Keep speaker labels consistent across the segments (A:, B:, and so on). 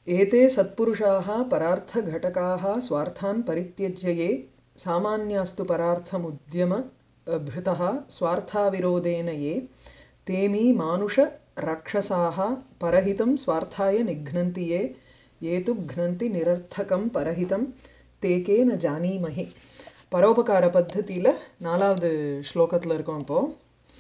A: एते सत्पुरुषाः परार्थघटकाः स्वार्थान् परित्यज्य ये सामान्यास्तु परार्थमुद्यम भृतः स्वार्थाविरोधेन ये तेमी मानुषरक्षसाः परहितं स्वार्थाय निघ्नन्ति ये ये तु घ्नन्ति निरर्थकं परहितं ते के न जानीमहि பரோபகார பத்ததியில் நாலாவது ஸ்லோகத்தில் இருக்கோம் இப்போது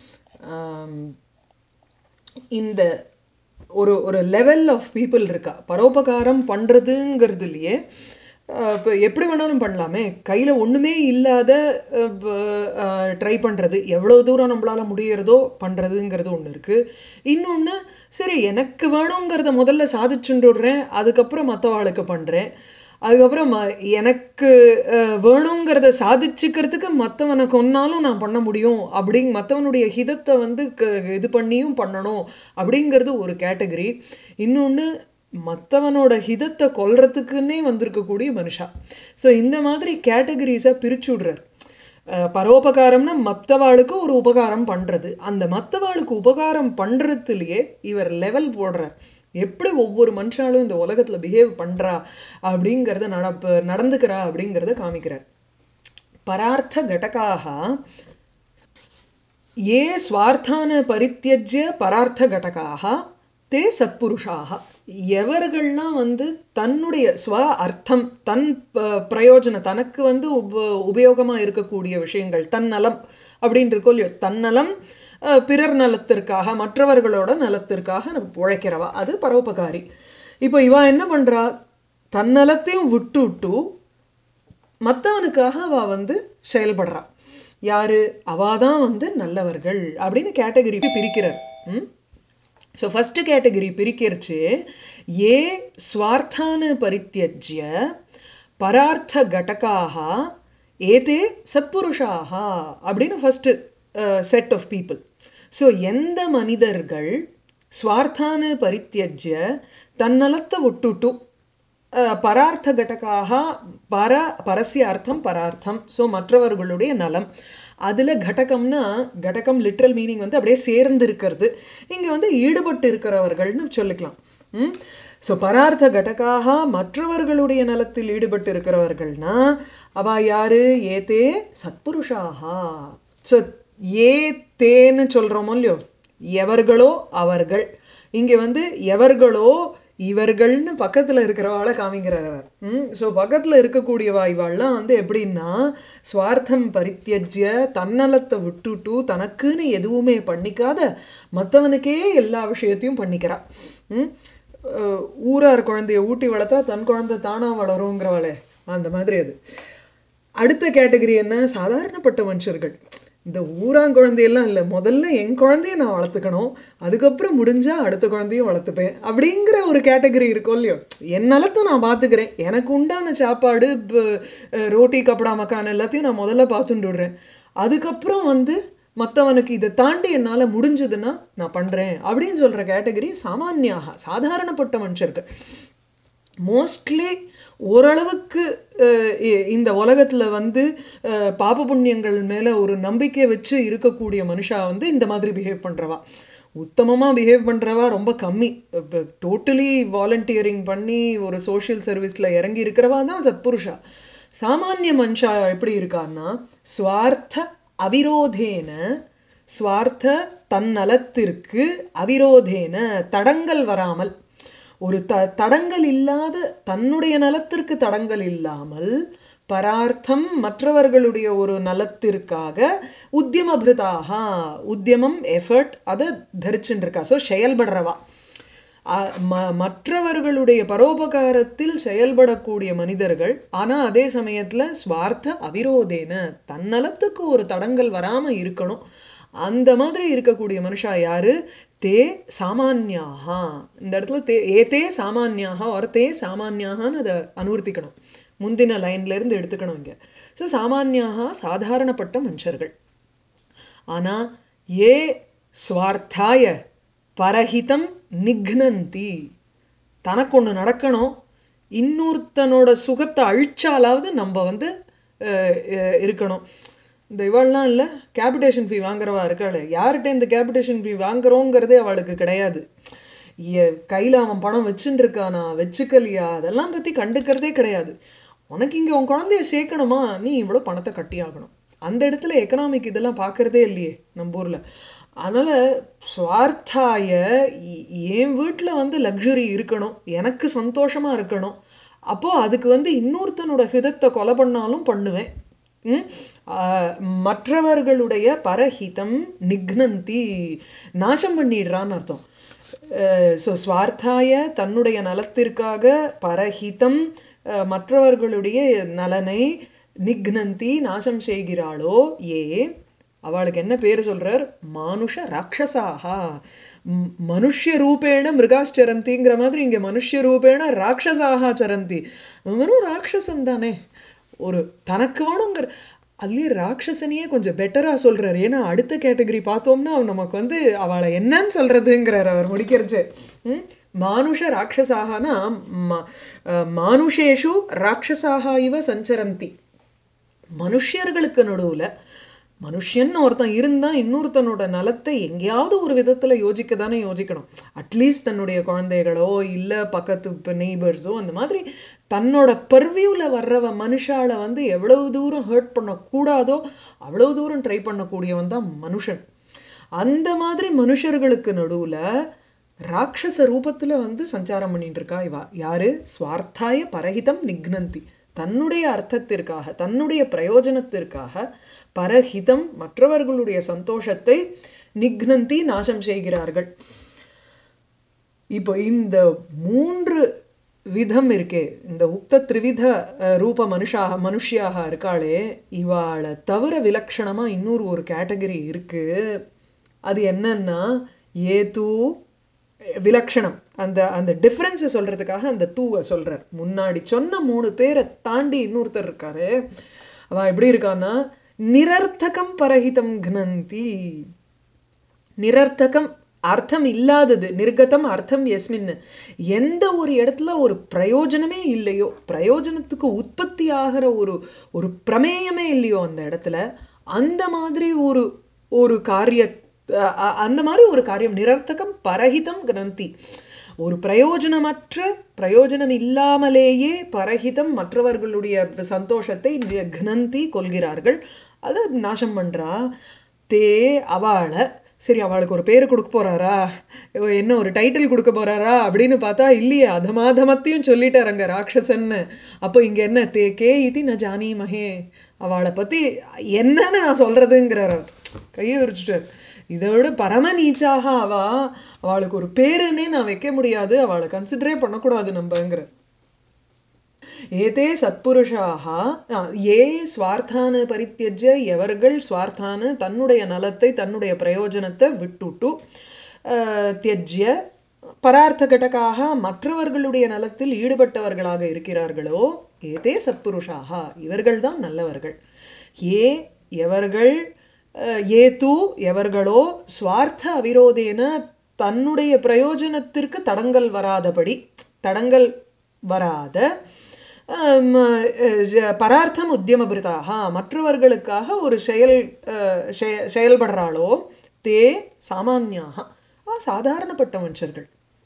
A: இந்த ஒரு ஒரு லெவல் ஆஃப் பீப்புள் இருக்கா பரோபகாரம் பண்ணுறதுங்கிறதுலையே இப்போ எப்படி வேணாலும் பண்ணலாமே கையில் ஒன்றுமே இல்லாத ட்ரை பண்ணுறது எவ்வளோ தூரம் நம்மளால் முடியறதோ பண்ணுறதுங்கிறது ஒன்று இருக்குது இன்னொன்று சரி எனக்கு வேணுங்கிறத முதல்ல சாதிச்சுட்டுடுறேன் அதுக்கப்புறம் மற்றவாளுக்கு பண்ணுறேன் அதுக்கப்புறம் எனக்கு வேணுங்கிறத சாதிச்சுக்கிறதுக்கு மற்றவனை கொன்னாலும் நான் பண்ண முடியும் அப்படிங் மற்றவனுடைய ஹிதத்தை வந்து இது பண்ணியும் பண்ணணும் அப்படிங்கிறது ஒரு கேட்டகரி இன்னொன்று மற்றவனோட ஹிதத்தை கொல்றதுக்குன்னே வந்திருக்கக்கூடிய மனுஷா ஸோ இந்த மாதிரி கேட்டகரிஸை பிரிச்சு விடுறார் பரோபகாரம்னா மற்றவாளுக்கு ஒரு உபகாரம் பண்ணுறது அந்த மற்றவாளுக்கு உபகாரம் பண்ணுறதுலையே இவர் லெவல் போடுறார் எப்படி ஒவ்வொரு மனுஷாலும் இந்த உலகத்தில் பிஹேவ் பண்ணுறா அப்படிங்கிறத நடப்ப நடந்துக்கிறா அப்படிங்கிறத காமிக்கிறார் பரார்த்த கடகாக ஏ ஸ்வார்த்தான பரித்தியஜ்ய பரார்த்த கடகாக தே சத்புருஷாக எவர்கள்லாம் வந்து தன்னுடைய ஸ்வ அர்த்தம் தன் பிரயோஜனம் தனக்கு வந்து உப உபயோகமாக இருக்கக்கூடிய விஷயங்கள் தன்னலம் அப்படின்னு இருக்கோ இல்லையோ தன்னலம் பிறர் நலத்திற்காக மற்றவர்களோட நலத்திற்காக உழைக்கிறவா அது பரோபகாரி இப்போ இவா என்ன பண்ணுறா தன்னலத்தையும் விட்டு விட்டு மற்றவனுக்காக அவள் வந்து செயல்படுறா யாரு அவா தான் வந்து நல்லவர்கள் அப்படின்னு கேட்டகரி பிரிக்கிறார் ம் ஸோ ஃபஸ்ட்டு கேட்டகரி பிரிக்கிறச்சு ஏ ஸ்வார்த்தான பரித்தியஜ்ய பரார்த்த கடகாக ஏதே சத்புருஷாக அப்படின்னு first set of people so எந்த மனிதர்கள் ஸ்வார்த்தான பரித்தியஜ்ய தன்னலத்தை விட்டுட்டு பரார்த்த கடகாக பர பரஸ்ய அர்த்தம் பரார்த்தம் ஸோ மற்றவர்களுடைய நலம் அதில் கடகம்னா கடகம் லிட்ரல் மீனிங் வந்து அப்படியே சேர்ந்து இருக்கிறது இங்கே வந்து ஈடுபட்டு இருக்கிறவர்கள்னு சொல்லிக்கலாம் ம் ஸோ பரார்த்த கடகாக மற்றவர்களுடைய நலத்தில் ஈடுபட்டு இருக்கிறவர்கள்னா அவா யாரு ஏதே சத்புருஷாகா ஸோ ஏ தேன்னு சொல்கிறோமோ இல்லையோ எவர்களோ அவர்கள் இங்கே வந்து எவர்களோ இவர்கள்னு பக்கத்தில் இருக்கிறவாளை காமிக்கிறார் அவர் ம் ஸோ பக்கத்தில் இருக்கக்கூடியவா இவாள்லாம் வந்து எப்படின்னா சுவார்த்தம் பரித்தியஜ்ய தன்னலத்தை விட்டுட்டு தனக்குன்னு எதுவுமே பண்ணிக்காத மற்றவனுக்கே எல்லா விஷயத்தையும் பண்ணிக்கிறா ம் ஊரார் குழந்தைய ஊட்டி வளர்த்தா தன் குழந்தை தானாக வளருங்கிறவாளே அந்த மாதிரி அது அடுத்த கேட்டகரி என்ன சாதாரணப்பட்ட மனுஷர்கள் இந்த ஊராங்குழந்தையெல்லாம் இல்லை முதல்ல என் குழந்தைய நான் வளர்த்துக்கணும் அதுக்கப்புறம் முடிஞ்சால் அடுத்த குழந்தையும் வளர்த்துப்பேன் அப்படிங்கிற ஒரு கேட்டகரி இருக்கும் இல்லையோ என் நலத்தை நான் பார்த்துக்கிறேன் எனக்கு உண்டான சாப்பாடு ரோட்டி கப்படா மக்கான் எல்லாத்தையும் நான் முதல்ல பார்த்துட்டு விடுறேன் அதுக்கப்புறம் வந்து மற்றவனுக்கு இதை தாண்டி என்னால் முடிஞ்சதுன்னா நான் பண்ணுறேன் அப்படின்னு சொல்கிற கேட்டகரி சாமானியாக சாதாரணப்பட்ட மனுஷர்கள் மோஸ்ட்லி ஓரளவுக்கு இந்த உலகத்தில் வந்து பாப புண்ணியங்கள் மேலே ஒரு நம்பிக்கை வச்சு இருக்கக்கூடிய மனுஷா வந்து இந்த மாதிரி பிஹேவ் பண்ணுறவா உத்தமமாக பிஹேவ் பண்ணுறவா ரொம்ப கம்மி இப்போ டோட்டலி வாலண்டியரிங் பண்ணி ஒரு சோஷியல் சர்வீஸில் இறங்கி இருக்கிறவா தான் சத்புருஷா சாமானிய மனுஷா எப்படி இருக்கான்னா ஸ்வார்த்த அவிரோதேன ஸ்வார்த்த தன்னலத்திற்கு அவிரோதேன தடங்கள் வராமல் ஒரு த தடங்கள் இல்லாத தன்னுடைய நலத்திற்கு தடங்கள் இல்லாமல் பரார்த்தம் மற்றவர்களுடைய ஒரு நலத்திற்காக உத்தியமபிருதாக உத்தியமம் எஃபர்ட் அதை தரிச்சுட்டு இருக்கா ஸோ செயல்படுறவா ம மற்றவர்களுடைய பரோபகாரத்தில் செயல்படக்கூடிய மனிதர்கள் ஆனால் அதே சமயத்தில் ஸ்வார்த்த அவிரோதேன தன்னலத்துக்கு ஒரு தடங்கள் வராமல் இருக்கணும் அந்த மாதிரி இருக்கக்கூடிய மனுஷா யாரு தே சாமானியாக இந்த இடத்துல தே ஏ தே சாமானியாக ஒரு தே சாமானியாகனு அதை அனுவர்த்திக்கணும் முந்தின லைன்லேருந்து எடுத்துக்கணும் இங்கே ஸோ சாமானியாக சாதாரணப்பட்ட மனுஷர்கள் ஆனால் ஏ ஸ்வார்த்தாய பரஹிதம் நிக்னந்தி தனக்கு ஒன்று நடக்கணும் இன்னொருத்தனோட சுகத்தை அழிச்சாலாவது நம்ம வந்து இருக்கணும் இந்த இவாள்லாம் இல்லை கேபிடேஷன் ஃபீ வாங்குறவா இருக்காளே யார்கிட்ட இந்த கேபிடேஷன் ஃபீ வாங்குறோங்கிறதே அவளுக்கு கிடையாது எ- கையில அவன் பணம் வச்சுட்டு இருக்கானா வச்சுக்கலையா அதெல்லாம் பத்தி கண்டுக்கிறதே கிடையாது உனக்கு இங்க உன் குழந்தைய சேர்க்கணுமா நீ இவ்வளோ பணத்தை கட்டி ஆகணும் அந்த இடத்துல எக்கனாமிக் இதெல்லாம் பார்க்கறதே இல்லையே நம்ம ஊர்ல அதனால சுவார்த்தாய இ- என் வீட்டில் வந்து லக்ஸுரி இருக்கணும் எனக்கு சந்தோஷமா இருக்கணும் அப்போ அதுக்கு வந்து இன்னொருத்தனோட ஹிதத்தை கொலை பண்ணாலும் பண்ணுவேன் ம்? ஆ, மற்றவர்களுடைய பரஹிதம் நிக்னந்தி நாசம் பண்ணிடுறான்னு அர்த்தம் ஸோ ஸ்வார்த்தாய தன்னுடைய நலத்திற்காக பரஹிதம் அஹ், மற்றவர்களுடைய நலனை நிக்னந்தி நாசம் செய்கிறாளோ ஏ அவளுக்கு என்ன பேர் சொல்றார் மானுஷ ராட்சசாகா ம், மனுஷ்ய ரூபேண மிருகாச்சரந்திங்கிற மாதிரி இங்க மனுஷ்ய ரூபேண ராட்சசாகா சரந்தி வெறும் ராட்சசன் தானே ஒரு தனக்கு வேணுங்கிற அதுலயே ராட்சசனையே கொஞ்சம் பெட்டரா சொல்றாரு ஏன்னா அடுத்த கேட்டகரி பார்த்தோம்னா அவன் நமக்கு வந்து அவளை என்னன்னு சொல்றதுங்கிறார் அவர் முடிக்கிறச்சு ம்? மானுஷ ராட்சசாகனா ம- அஹ், மானுஷேஷு ராட்சசாக இவ சஞ்சரந்தி மனுஷர்களுக்கு நடுவுல மனுஷன் ஒருத்தன் இருந்தா இன்னொருத்தனோட நலத்தை எங்கேயாவது ஒரு விதத்துல யோசிக்க தானே யோசிக்கணும் அட்லீஸ்ட் தன்னுடைய குழந்தைகளோ இல்ல பக்கத்து நெய்பர்ஸோ அந்த மாதிரி தன்னோட பர்வியூல வர்றவ மனுஷால வந்து எவ்வளவு தூரம் ஹர்ட் பண்ணக்கூடாதோ அவ்வளவு தூரம் ட்ரை பண்ணக்கூடியவன் தான் மனுஷன் அந்த மாதிரி மனுஷர்களுக்கு நடுவுல ராட்சச ரூபத்துல வந்து சஞ்சாரம் பண்ணிட்டு இருக்கா இவா யாரு ஸ்வார்த்தாய பரஹிதம் நிக்னந்தி தன்னுடைய அர்த்தத்திற்காக தன்னுடைய பிரயோஜனத்திற்காக பரஹிதம் மற்றவர்களுடைய சந்தோஷத்தை நிக்னந்தி நாசம் செய்கிறார்கள் இப்போ இந்த மூன்று விதம் இருக்கே இந்த உக்த த்ரிவித அஹ், ரூப மனுஷாக மனுஷியாக இருக்காளே இவாளை தவிர விலக்ஷணமா இன்னொரு ஒரு கேட்டகரி இருக்கு அது என்னன்னா ஏது விலக்ஷணம் அந்த அந்த டிஃப்ரென்ஸை சொல்றதுக்காக அந்த தூவை சொல்றார் முன்னாடி சொன்ன மூணு பேரை தாண்டி இன்னொருத்தர் இருக்காரு அவ எப்படி இருக்கான்னா நிரர்த்தகம் பரஹிதம் கனந்தி நிரர்த்தகம் அர்த்தம் இல்லாதது நிர்கதம் அர்த்தம் எஸ்மின் எந்த ஒரு இடத்துல ஒரு பிரயோஜனமே இல்லையோ பிரயோஜனத்துக்கு உற்பத்தி ஆகிற ஒரு ஒரு பிரமேயமே இல்லையோ அந்த இடத்துல அந்த மாதிரி ஒரு ஒரு காரிய அ- அ- அந்த மாதிரி ஒரு காரியம் நிரர்த்தகம் பரஹிதம் கிரந்தி ஒரு பிரயோஜனமற்ற பிரயோஜனம் இல்லாமலேயே பரஹிதம் மற்றவர்களுடைய சந்தோஷத்தை கினந்தி கொள்கிறார்கள் அதை நாசம் பண்றா தே அவளை சரி அவளுக்கு ஒரு பேர் கொடுக்க போறாரா இவ என்ன ஒரு டைட்டில் கொடுக்க போறாரா அப்படின்னு பார்த்தா இல்லையே அதமாதமத்தையும் சொல்லிட்டாருங்க ராட்சசன்னு அப்போ இங்க என்ன தே கே இது ந ஜானி மகே அவளை பத்தி என்னன்னு நான் சொல்றதுங்கிறார் அவர். கையை விரிச்சிட்டார் இதை விட பரம நீச்சாக அவா அவளுக்கு ஒரு பேருன்னே நான் வைக்க முடியாது அவளை கன்சிடரே பண்ணக்கூடாது நம்மங்கிற ஏதே சத்புருஷாக ஆ, ஏ ஸ்வார்த்தானு பரித்தியஜ்ய எவர்கள் ஸ்வார்த்தானு தன்னுடைய நலத்தை தன்னுடைய பிரயோஜனத்தை விட்டுட்டு ஆ, தியஜ்ய பரார்த்த கடகாக மற்றவர்களுடைய நலத்தில் ஈடுபட்டவர்களாக இருக்கிறார்களோ ஏதே சத்புருஷாக இவர்கள்தான் நல்லவர்கள் ஏ எவர்கள் அஹ், ஏது எவர்களோ ஸ்வார்த்த அவிரோதேன தன்னுடைய பிரயோஜனத்திற்கு தடங்கல் வராதபடி தடங்கல் வராத ஆம், அஹ், பரார்த்தம் உத்தியமபிருதாக மற்றவர்களுக்காக ஒரு செயல் அஹ், செய- செயல்படுறாளோ தே சாமானியாக ஆ, சாதாரணப்பட்ட மனுஷர்கள்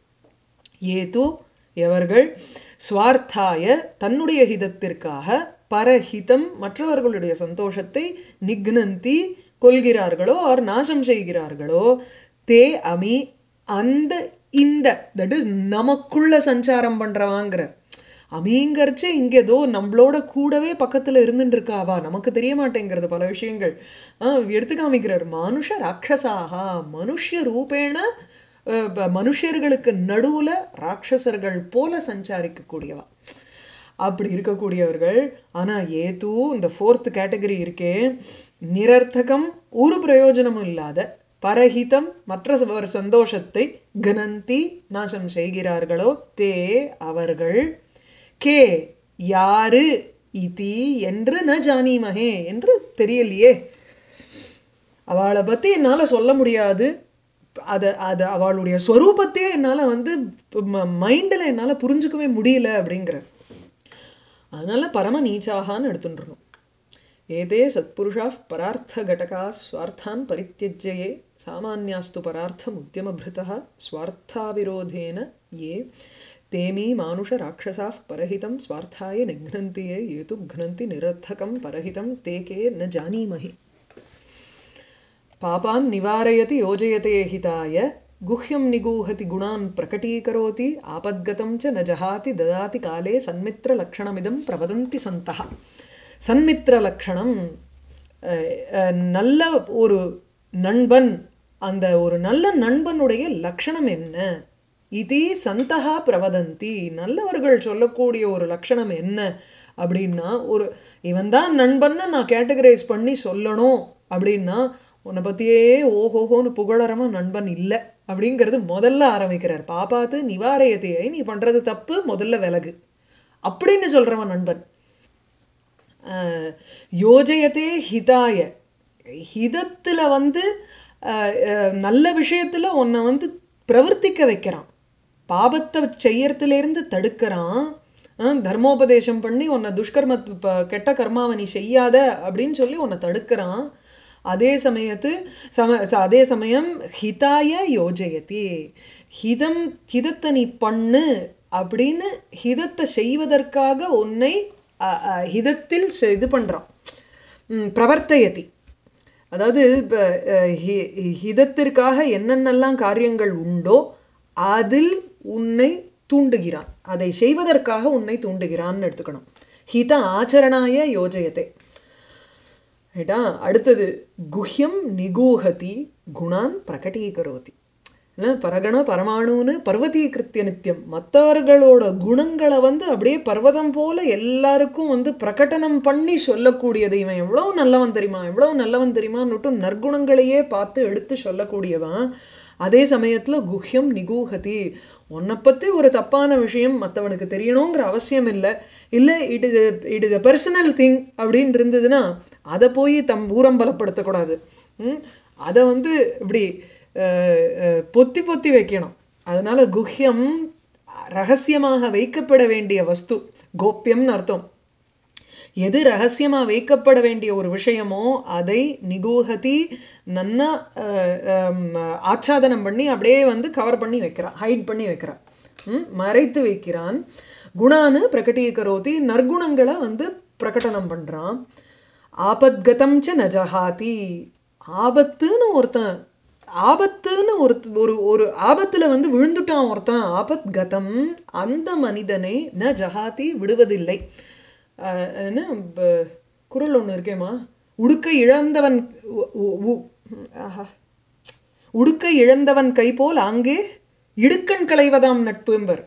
A: ஏது எவர்கள் ஸ்வார்த்தாய தன்னுடைய ஹிதத்திற்காக பரஹிதம் மற்றவர்களுடைய சந்தோஷத்தை நிக்னந்தி கொள்கிறார்களோ ஆர் நாசம் செய்கிறார்களோ தே அமி அந்த இந்த தட் இஸ் நமக்குள்ள சஞ்சாரம் பண்றவாங்கிற அமீங்கரிச்சு இங்க ஏதோ நம்மளோட கூடவே பக்கத்துல இருந்துட்டு இருக்காவா நமக்கு தெரிய மாட்டேங்கிறது பல விஷயங்கள் ஆ, எடுத்து காமிக்கிறார் மனுஷ ராட்சசாகா மனுஷ ரூபேண அஹ், ப- மனுஷர்களுக்கு நடுவுல ராட்சசர்கள் போல சஞ்சாரிக்கக்கூடியவா அப்படி இருக்கக்கூடியவர்கள் ஆனா ஏதோ இந்த ஃபோர்த் கேட்டகரி இருக்கே நிரர்த்தகம் ஒரு பிரயோஜனமும் இல்லாத பரஹிதம் மற்ற ஒரு சந்தோஷத்தை கனந்தி நாசம் செய்கிறார்களோ தே அவர்கள் கே யாரு இதி என்று ந ஜானீமஹே என்று தெரியலையே அவளை பத்தி என்னால சொல்ல முடியாது அத அது அவளுடைய ஸ்வரூபத்தையே என்னால வந்து மைண்டில் என்னால புரிஞ்சுக்கவே முடியல அப்படிங்கிற அதனால பரம நீச்சாகான்னு எடுத்துட்டுருணும் ஏதே சத்புருஷா பரார்த்த கடகா ஸ்வார்த்தான் பரித்தியஜ்யே சாமானியாஸ்து பரார்த்தம் உத்தியமபிருத்தः ஸ்வார்த்தாவிரோதேன ये तेमी मानुषराक्षसाः परहितं स्वार्थाय निघ्नन्ति ये ये तु घ्नन्ति निरर्थकं परहितं ते के न जानीमहि पापान् निवारयति योजयते हिताय गुह्यं निगूहति गुणान् प्रकटीकरोति आपद्गतं च न जहाति ददाति काले सन्मित्रलक्षणमिदं प्रवदन्ति सन्तः சன்மித்திரலக்ஷணம் நல்ல ஒரு நண்பன் அந்த ஒரு நல்ல நண்பனுடைய லக்ஷணம் என்ன இது சந்தகா பிரவதந்தி நல்லவர்கள் சொல்லக்கூடிய ஒரு லக்ஷணம் என்ன அப்படின்னா ஒரு இவன் தான் நண்பன்னு நான் கேட்டகரைஸ் பண்ணி சொல்லணும் அப்படின்னா உன்னை பற்றியே ஓஹோஹோன்னு புகழறமா நண்பன் இல்லை அப்படிங்கிறது முதல்ல ஆரம்பிக்கிறார் பாப்பாத்து நிவாரயத்தையை நீ பண்ணுறது தப்பு முதல்ல விலகு அப்படின்னு சொல்கிறவன் நண்பன் யோஜயத்தே ஹிதாய ஹிதத்தில் வந்து நல்ல விஷயத்தில் உன்னை வந்து பிரவர்த்திக்க வைக்கிறான் பாபத்தை செய்யறதுலேருந்து தடுக்கிறான் தர்மோபதேசம் பண்ணி உன்னை துஷ்கர்ம கெட்ட கர்மாவை நீ செய்யாத அப்படின்னு சொல்லி உன்னை தடுக்கிறான் அதே சமயத்து சம அதே சமயம் ஹிதாய யோஜயதி ஹிதம் ஹிதத்தை நீ பண்ணு அப்படின்னு ஹிதத்தை செய்வதற்காக உன்னை ஹிதத்தில் இது பண்ணுறான் பிரவர்த்தயதி அதாவது இப்போ ஹிதத்திற்காக என்னென்னலாம் காரியங்கள் உண்டோ அதில் உன்னை தூண்டுகிறான் அதை செய்வதற்காக உன்னை தூண்டுகிறான்னு எடுத்துக்கணும் ஹித ஆச்சரணாய யோஜயத்தை ரைட்டா அடுத்தது குஹ்யம் நிகூஹதி குணான் பிரகடீகரோதி பரகண பரமாணுன்னு பர்வதீகிருத்திய நித்தியம் மற்றவர்களோட குணங்களை வந்து அப்படியே பர்வதம் போல எல்லாருக்கும் வந்து பிரகடனம் பண்ணி சொல்லக்கூடியது இவன் எவ்வளோ நல்லவன் தெரியுமா எவ்வளோ நல்லவன் தெரியுமான்னுட்டும் நற்குணங்களையே பார்த்து எடுத்து சொல்லக்கூடியவன் அதே சமயத்தில் குஹ்யம் நிகூஹதி உன்னை பற்றி ஒரு தப்பான விஷயம் மற்றவனுக்கு தெரியணுங்கிற அவசியம் இல்லை இல்லை it is it is a personal thing அப்படின்னு இருந்ததுன்னா அதை போய் தம் ஊரம்பலப்படுத்தக்கூடாது அதை வந்து இப்படி பொத்தி பொத்தி வைக்கணும் அதனால குஹ்யம் ரகசியமாக வைக்கப்பட வேண்டிய வஸ்து கோப்பியம்னு அர்த்தம் எது ரகசியமாக வைக்கப்பட வேண்டிய ஒரு விஷயமோ அதை நிகூகதி நன்னா ஆச்சாதனம் பண்ணி அப்படியே வந்து கவர் பண்ணி வைக்கிறான் ஹைட் பண்ணி வைக்கிறான் மறைத்து வைக்கிறான் குணானு பிரகட்டீகரோதி நற்குணங்களை வந்து பிரகடனம் பண்ணுறான் ஆபத்கதம் ச நஜஹாதி ஆபத்துன்னு ஒருத்தன் ஆபத்துன்னு ஒரு ஒரு ஒரு ஆபத்தில் வந்து விழுந்துட்டான் ஒருத்தன் ஆபத் கதம் அந்த மனிதனை ந ஜஹாதி விடுவதில்லை என்ன குரல் ஒன்று இருக்கேம்மா உடுக்க இழந்தவன் ஆஹா உடுக்க இழந்தவன் கை போல் அங்கே இடுக்கண் களைவதாம் நட்பும்பர்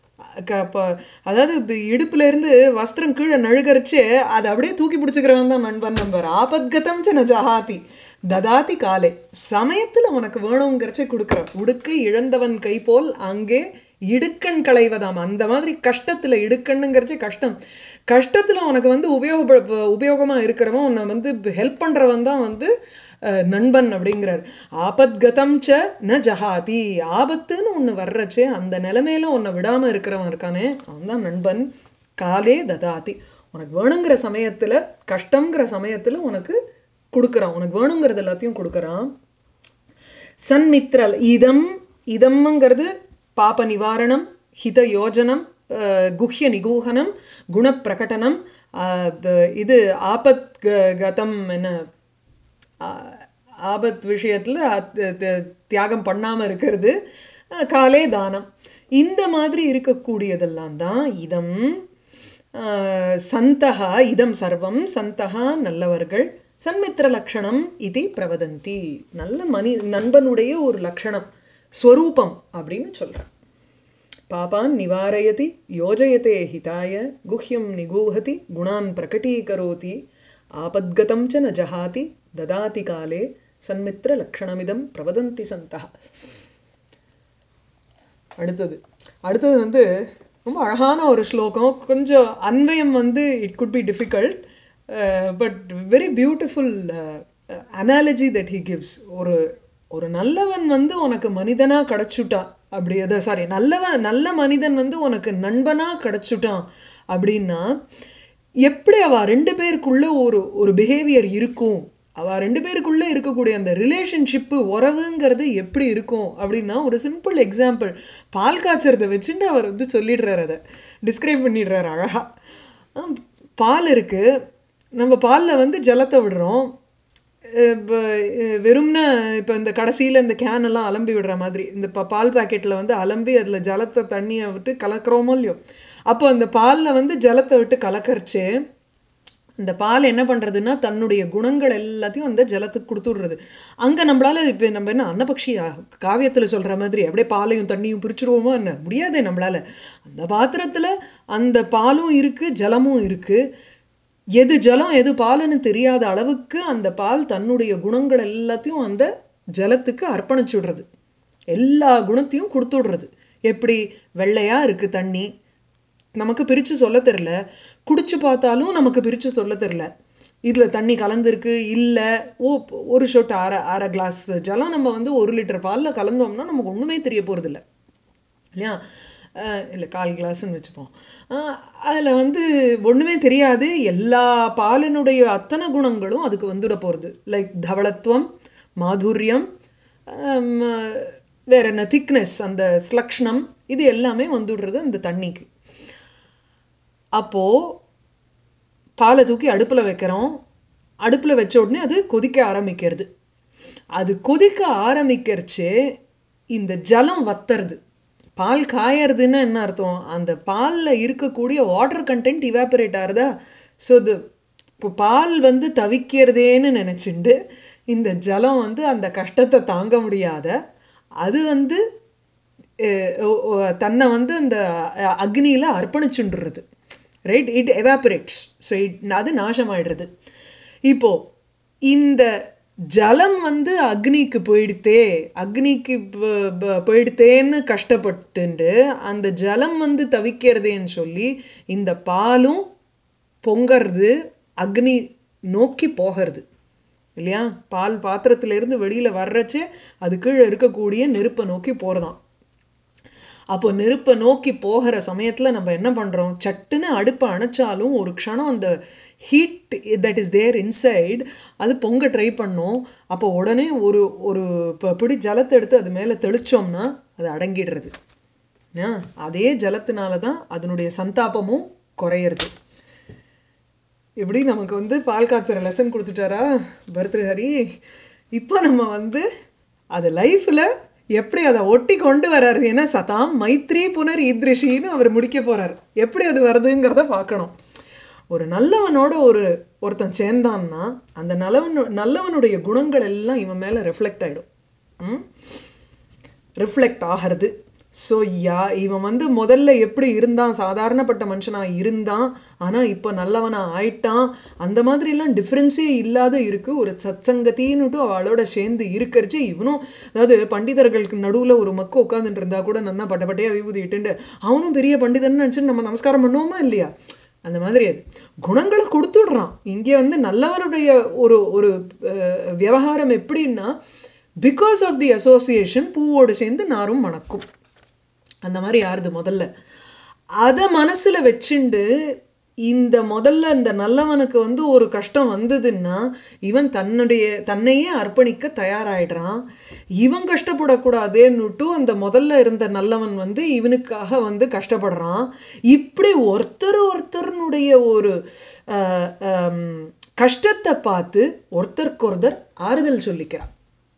A: அதாவது இப்போ இடுப்புலேருந்து வஸ்திரம் கீழே நழுகரிச்சு அதை அப்படியே தூக்கி பிடிச்சிக்கிறவன் தான் நண்பன் நம்பர் ஆபத்கதம் ச ந ஜஹாதி ததாதி காலை சமயத்தில் உனக்கு வேணுங்கிறச்ச கொடுக்குற உடுக்கை இழந்தவன் கை போல் அங்கே இடுக்கண் களைவதாம் அந்த மாதிரி கஷ்டத்தில் இடுக்கண்ணுங்கிறச்ச கஷ்டம் கஷ்டத்தில் உனக்கு வந்து உபயோக உபயோகமாக இருக்கிறவன் உன்னை வந்து ஹெல்ப் பண்ணுறவன் தான் வந்து நண்பன் அப்படிங்கிறார் ஆபத்கதம் ச ந ஜஹாதி ஆபத்துன்னு ஒன்று வர்றச்சு அந்த நிலைமையில உன்னை விடாமல் இருக்கிறவன் இருக்கானே அவன் தான் நண்பன் காலே ததாதி உனக்கு வேணுங்கிற சமயத்தில் கஷ்டங்கிற சமயத்தில் உனக்கு கொடுக்குறான் உனக்கு வேணுங்கிறது எல்லாத்தையும் கொடுக்குறான் சன்மித்ரல் இதம் இதம்ங்கிறது பாப நிவாரணம் ஹித யோஜனம் குஹ்ய நிகூகனம் குணப்பிரகடனம் இது ஆபத் கதம் என்ன ஆபத் விஷயத்தில் தியாகம் பண்ணாமல் இருக்கிறது காலே தானம் இந்த மாதிரி இருக்கக்கூடியதெல்லாம் தான் இதம் சந்தகா இதம் சர்வம் சந்தகா நல்லவர்கள் சன்மித்திர லக்ஷணம் இது பிரவதந்தி நல்ல மனி நண்பனுடைய ஒரு லக்ஷணம் ஸ்வரூபம் அப்படின்னு சொல்கிறேன் பாபான் நிவாரயதி யோஜயத்தே ஹிதாய குஹ்யம் நிகூஹதி குணான் பிரகட்டீகரோதி ஆபத்கதம் ச ந ஜஹாதி ததாதி காலே சன்மித்திர லக்ஷணமிதம் பிரவதந்தி சந்தா அடுத்தது அடுத்தது வந்து ரொம்ப அழகான ஒரு ஸ்லோகம் கொஞ்சம் அன்வயம் வந்து it could be difficult but very beautiful analogy that he gives ஒரு ஒரு நல்லவன் வந்து உனக்கு மனிதனாக கிடச்சுட்டா அப்படி அதை சாரி நல்லவன் நல்ல மனிதன் வந்து உனக்கு நண்பனாக கிடச்சுட்டான் அப்படின்னா எப்படி அவ ரெண்டு பேருக்குள்ள ஒரு ஒரு பிஹேவியர் இருக்கும் அவ ரெண்டு பேருக்குள்ளே இருக்கக்கூடிய அந்த ரிலேஷன்ஷிப்பு உறவுங்கிறது எப்படி இருக்கும் அப்படின்னா ஒரு சிம்பிள் எக்ஸாம்பிள் பால் காய்ச்சறதை வச்சுட்டு அவர் வந்து சொல்லிடுறாரு அதை டிஸ்கிரைப் பண்ணிடுறாரு அழகா ஆ, பால் இருக்குது நம்ம பாலில் வந்து ஜலத்தை விடுறோம் இப்போ வெறும்னா இப்போ இந்த கடைசியில் இந்த கேன் எல்லாம் அலம்பி விடுற மாதிரி இந்த ப பால் பாக்கெட்டில் வந்து அலம்பி அதில் ஜலத்தை தண்ணியை விட்டு கலக்கிறோமோ இல்லையோ அப்போ அந்த பாலில் வந்து ஜலத்தை விட்டு கலக்கரிச்சு இந்த பால் என்ன பண்ணுறதுன்னா தன்னுடைய குணங்கள் எல்லாத்தையும் அந்த ஜலத்துக்கு கொடுத்துடுறது அங்கே நம்மளால இப்போ நம்ம என்ன அன்னபக்ஷியா காவியத்தில் சொல்கிற மாதிரி அப்படியே பாலையும் தண்ணியும் பிரிச்சுருவோமா என்ன முடியாதே நம்மளால அந்த பாத்திரத்தில் அந்த பாலும் இருக்குது ஜலமும் இருக்குது எது ஜலம் எது பாலுன்னு தெரியாத அளவுக்கு அந்த பால் தன்னுடைய குணங்கள் எல்லாத்தையும் அந்த ஜலத்துக்கு அர்ப்பணிச்சுடுறது எல்லா குணத்தையும் கொடுத்துடுறது எப்படி வெள்ளையா இருக்குது தண்ணி நமக்கு பிரித்து சொல்ல தெரில குடிச்சு பார்த்தாலும் நமக்கு பிரித்து சொல்ல தெரில இதில் தண்ணி கலந்துருக்கு இல்லை ஓ ஒரு ஷொட் அரை அரை கிளாஸ் ஜலம் நம்ம வந்து ஒரு லிட்டர் பாலில் கலந்தோம்னா நமக்கு ஒன்றுமே தெரிய போகிறதில்ல இல்லையா இல்லை கால் கிளாஸ்ன்னு வச்சுப்போம் அதில் வந்து ஒன்றுமே தெரியாது எல்லா பாலினுடைய அத்தனை குணங்களும் அதுக்கு வந்துட போகிறது லைக் தவளத்துவம் மாதுரியம் ஆம், வேற என்ன திக்னஸ் அந்த ஸ்லக்ஷணம் இது எல்லாமே வந்துடுறது அந்த தண்ணிக்கு அப்போது பாலை தூக்கி அடுப்பில் வைக்கிறோம் அடுப்பில் வச்ச உடனே அது கொதிக்க ஆரம்பிக்கிறது அது கொதிக்க ஆரம்பிக்கிறச்சு இந்த ஜலம் வத்துறது பால் காயறதுன்னா என்ன அர்த்தம் அந்த பாலில் இருக்கக்கூடிய வாட்டர் கண்டென்ட் இவாபரேட் ஆகுதா ஸோ இது இப்போ பால் வந்து தவிக்கிறதேன்னு நினச்சிண்டு இந்த ஜலம் வந்து அந்த கஷ்டத்தை தாங்க முடியாத அது வந்து அஹ், ஒ- ஒ- தன்னை வந்து அந்த அக்னியில் அர்ப்பணிச்சுண்டுறது right it evaporates so it அது நாசமாயிடுறது இப்போ இந்த ஜலம் வந்து அக்னிக்கு போயிடுத்தே அக்னிக்கு ப- ப- போயிடுத்தேன்னு கஷ்டப்பட்டுண்டு அந்த ஜலம் வந்து தவிக்கிறதேன்னு சொல்லி இந்த பாலும் பொங்கறது அக்னி நோக்கி போகிறது இல்லையா பால் பாத்திரத்திலிருந்து வெளியில் வர்றச்சே அது கீழே இருக்கக்கூடிய நெருப்பை நோக்கி போகிறதாம் அப்போ நெருப்பை நோக்கி போகிற சமயத்தில் நம்ம என்ன பண்ணுறோம் சட்டுன்னு அடுப்பை அணைச்சாலும் ஒரு க்ஷணம் அந்த heat that is there inside அது பொங்க ட்ரை பண்ணோம் அப்போ உடனே ஒரு ஒரு ப- பிடி ஜலத்தை எடுத்து அது மேலே தெளிச்சோம்னா அது அடங்கிடுறது ஆ, அதே ஜலத்தினால தான் அதனுடைய சந்தாபமும் குறையிறது இப்படி நமக்கு வந்து பால் காய்ச்சற லெசன் கொடுத்துட்டாரா பர்திருஹரி இப்போ நம்ம வந்து அது லைஃப்பில் எப்படி அதை ஒட்டி கொண்டு வர்றாரு ஏன்னா சதாம் மைத்ரி புனர் ஈத்ரிஷின்னு அவர் முடிக்க போறார் எப்படி அது வருதுங்கிறத பார்க்கணும் ஒரு நல்லவனோட ஒரு ஒருத்தன் சேர்ந்தான்னா அந்த நல்லவன் நல்லவனுடைய குணங்கள் எல்லாம் இவன் மேலே ரெஃப்ளெக்ட் ஆகிடும் ம் ரிஃப்ளெக்ட் ஆகிறது ஸோ யா இவன் வந்து முதல்ல எப்படி இருந்தான் சாதாரணப்பட்ட மனுஷனாக இருந்தான் ஆனால் இப்போ நல்லவனாக ஆயிட்டான் அந்த மாதிரிலாம் டிஃப்ரென்ஸே இல்லாத இருக்குது ஒரு சத்சங்கத்தின்னுட்டு அவளோட சேர்ந்து இருக்கிறச்சு இவனும் அதாவது பண்டிதர்களுக்கு நடுவில் ஒரு மக்கு உட்காந்துட்டு இருந்தா கூட நன்னா பட்டப்பட்டையாக விபூதி இட்டுண்டு அவனும் பெரிய பண்டிதன்னு நினச்சிட்டு நம்ம நமஸ்காரம் பண்ணுவோமா இல்லையா அந்த மாதிரி அது குணங்களை கொடுத்துடுறான் இங்கே வந்து நல்லவருடைய ஒரு ஒரு அஹ், விவகாரம் எப்படின்னா பிகாஸ் ஆஃப் தி அசோசியேஷன் பூவோடு சேர்ந்து நாரும் மணக்கும் அந்த மாதிரி யாருது முதல்ல அதை மனசில் வச்சுண்டு இந்த முதல்ல இந்த நல்லவனுக்கு வந்து ஒரு கஷ்டம் வந்ததுன்னா இவன் தன்னுடைய தன்னையே அர்ப்பணிக்க தயாராயிடுறான் இவன் கஷ்டப்படக்கூடாதேன்னுட்டு அந்த முதல்ல இருந்த நல்லவன் வந்து இவனுக்காக வந்து கஷ்டப்படுறான் இப்படி ஒருத்தர் ஒருத்தருனுடைய ஒரு அஹ், ஹம், கஷ்டத்தை பார்த்து ஒருத்தருக்கொருத்தர் ஆறுதல் சொல்லிக்கிறான்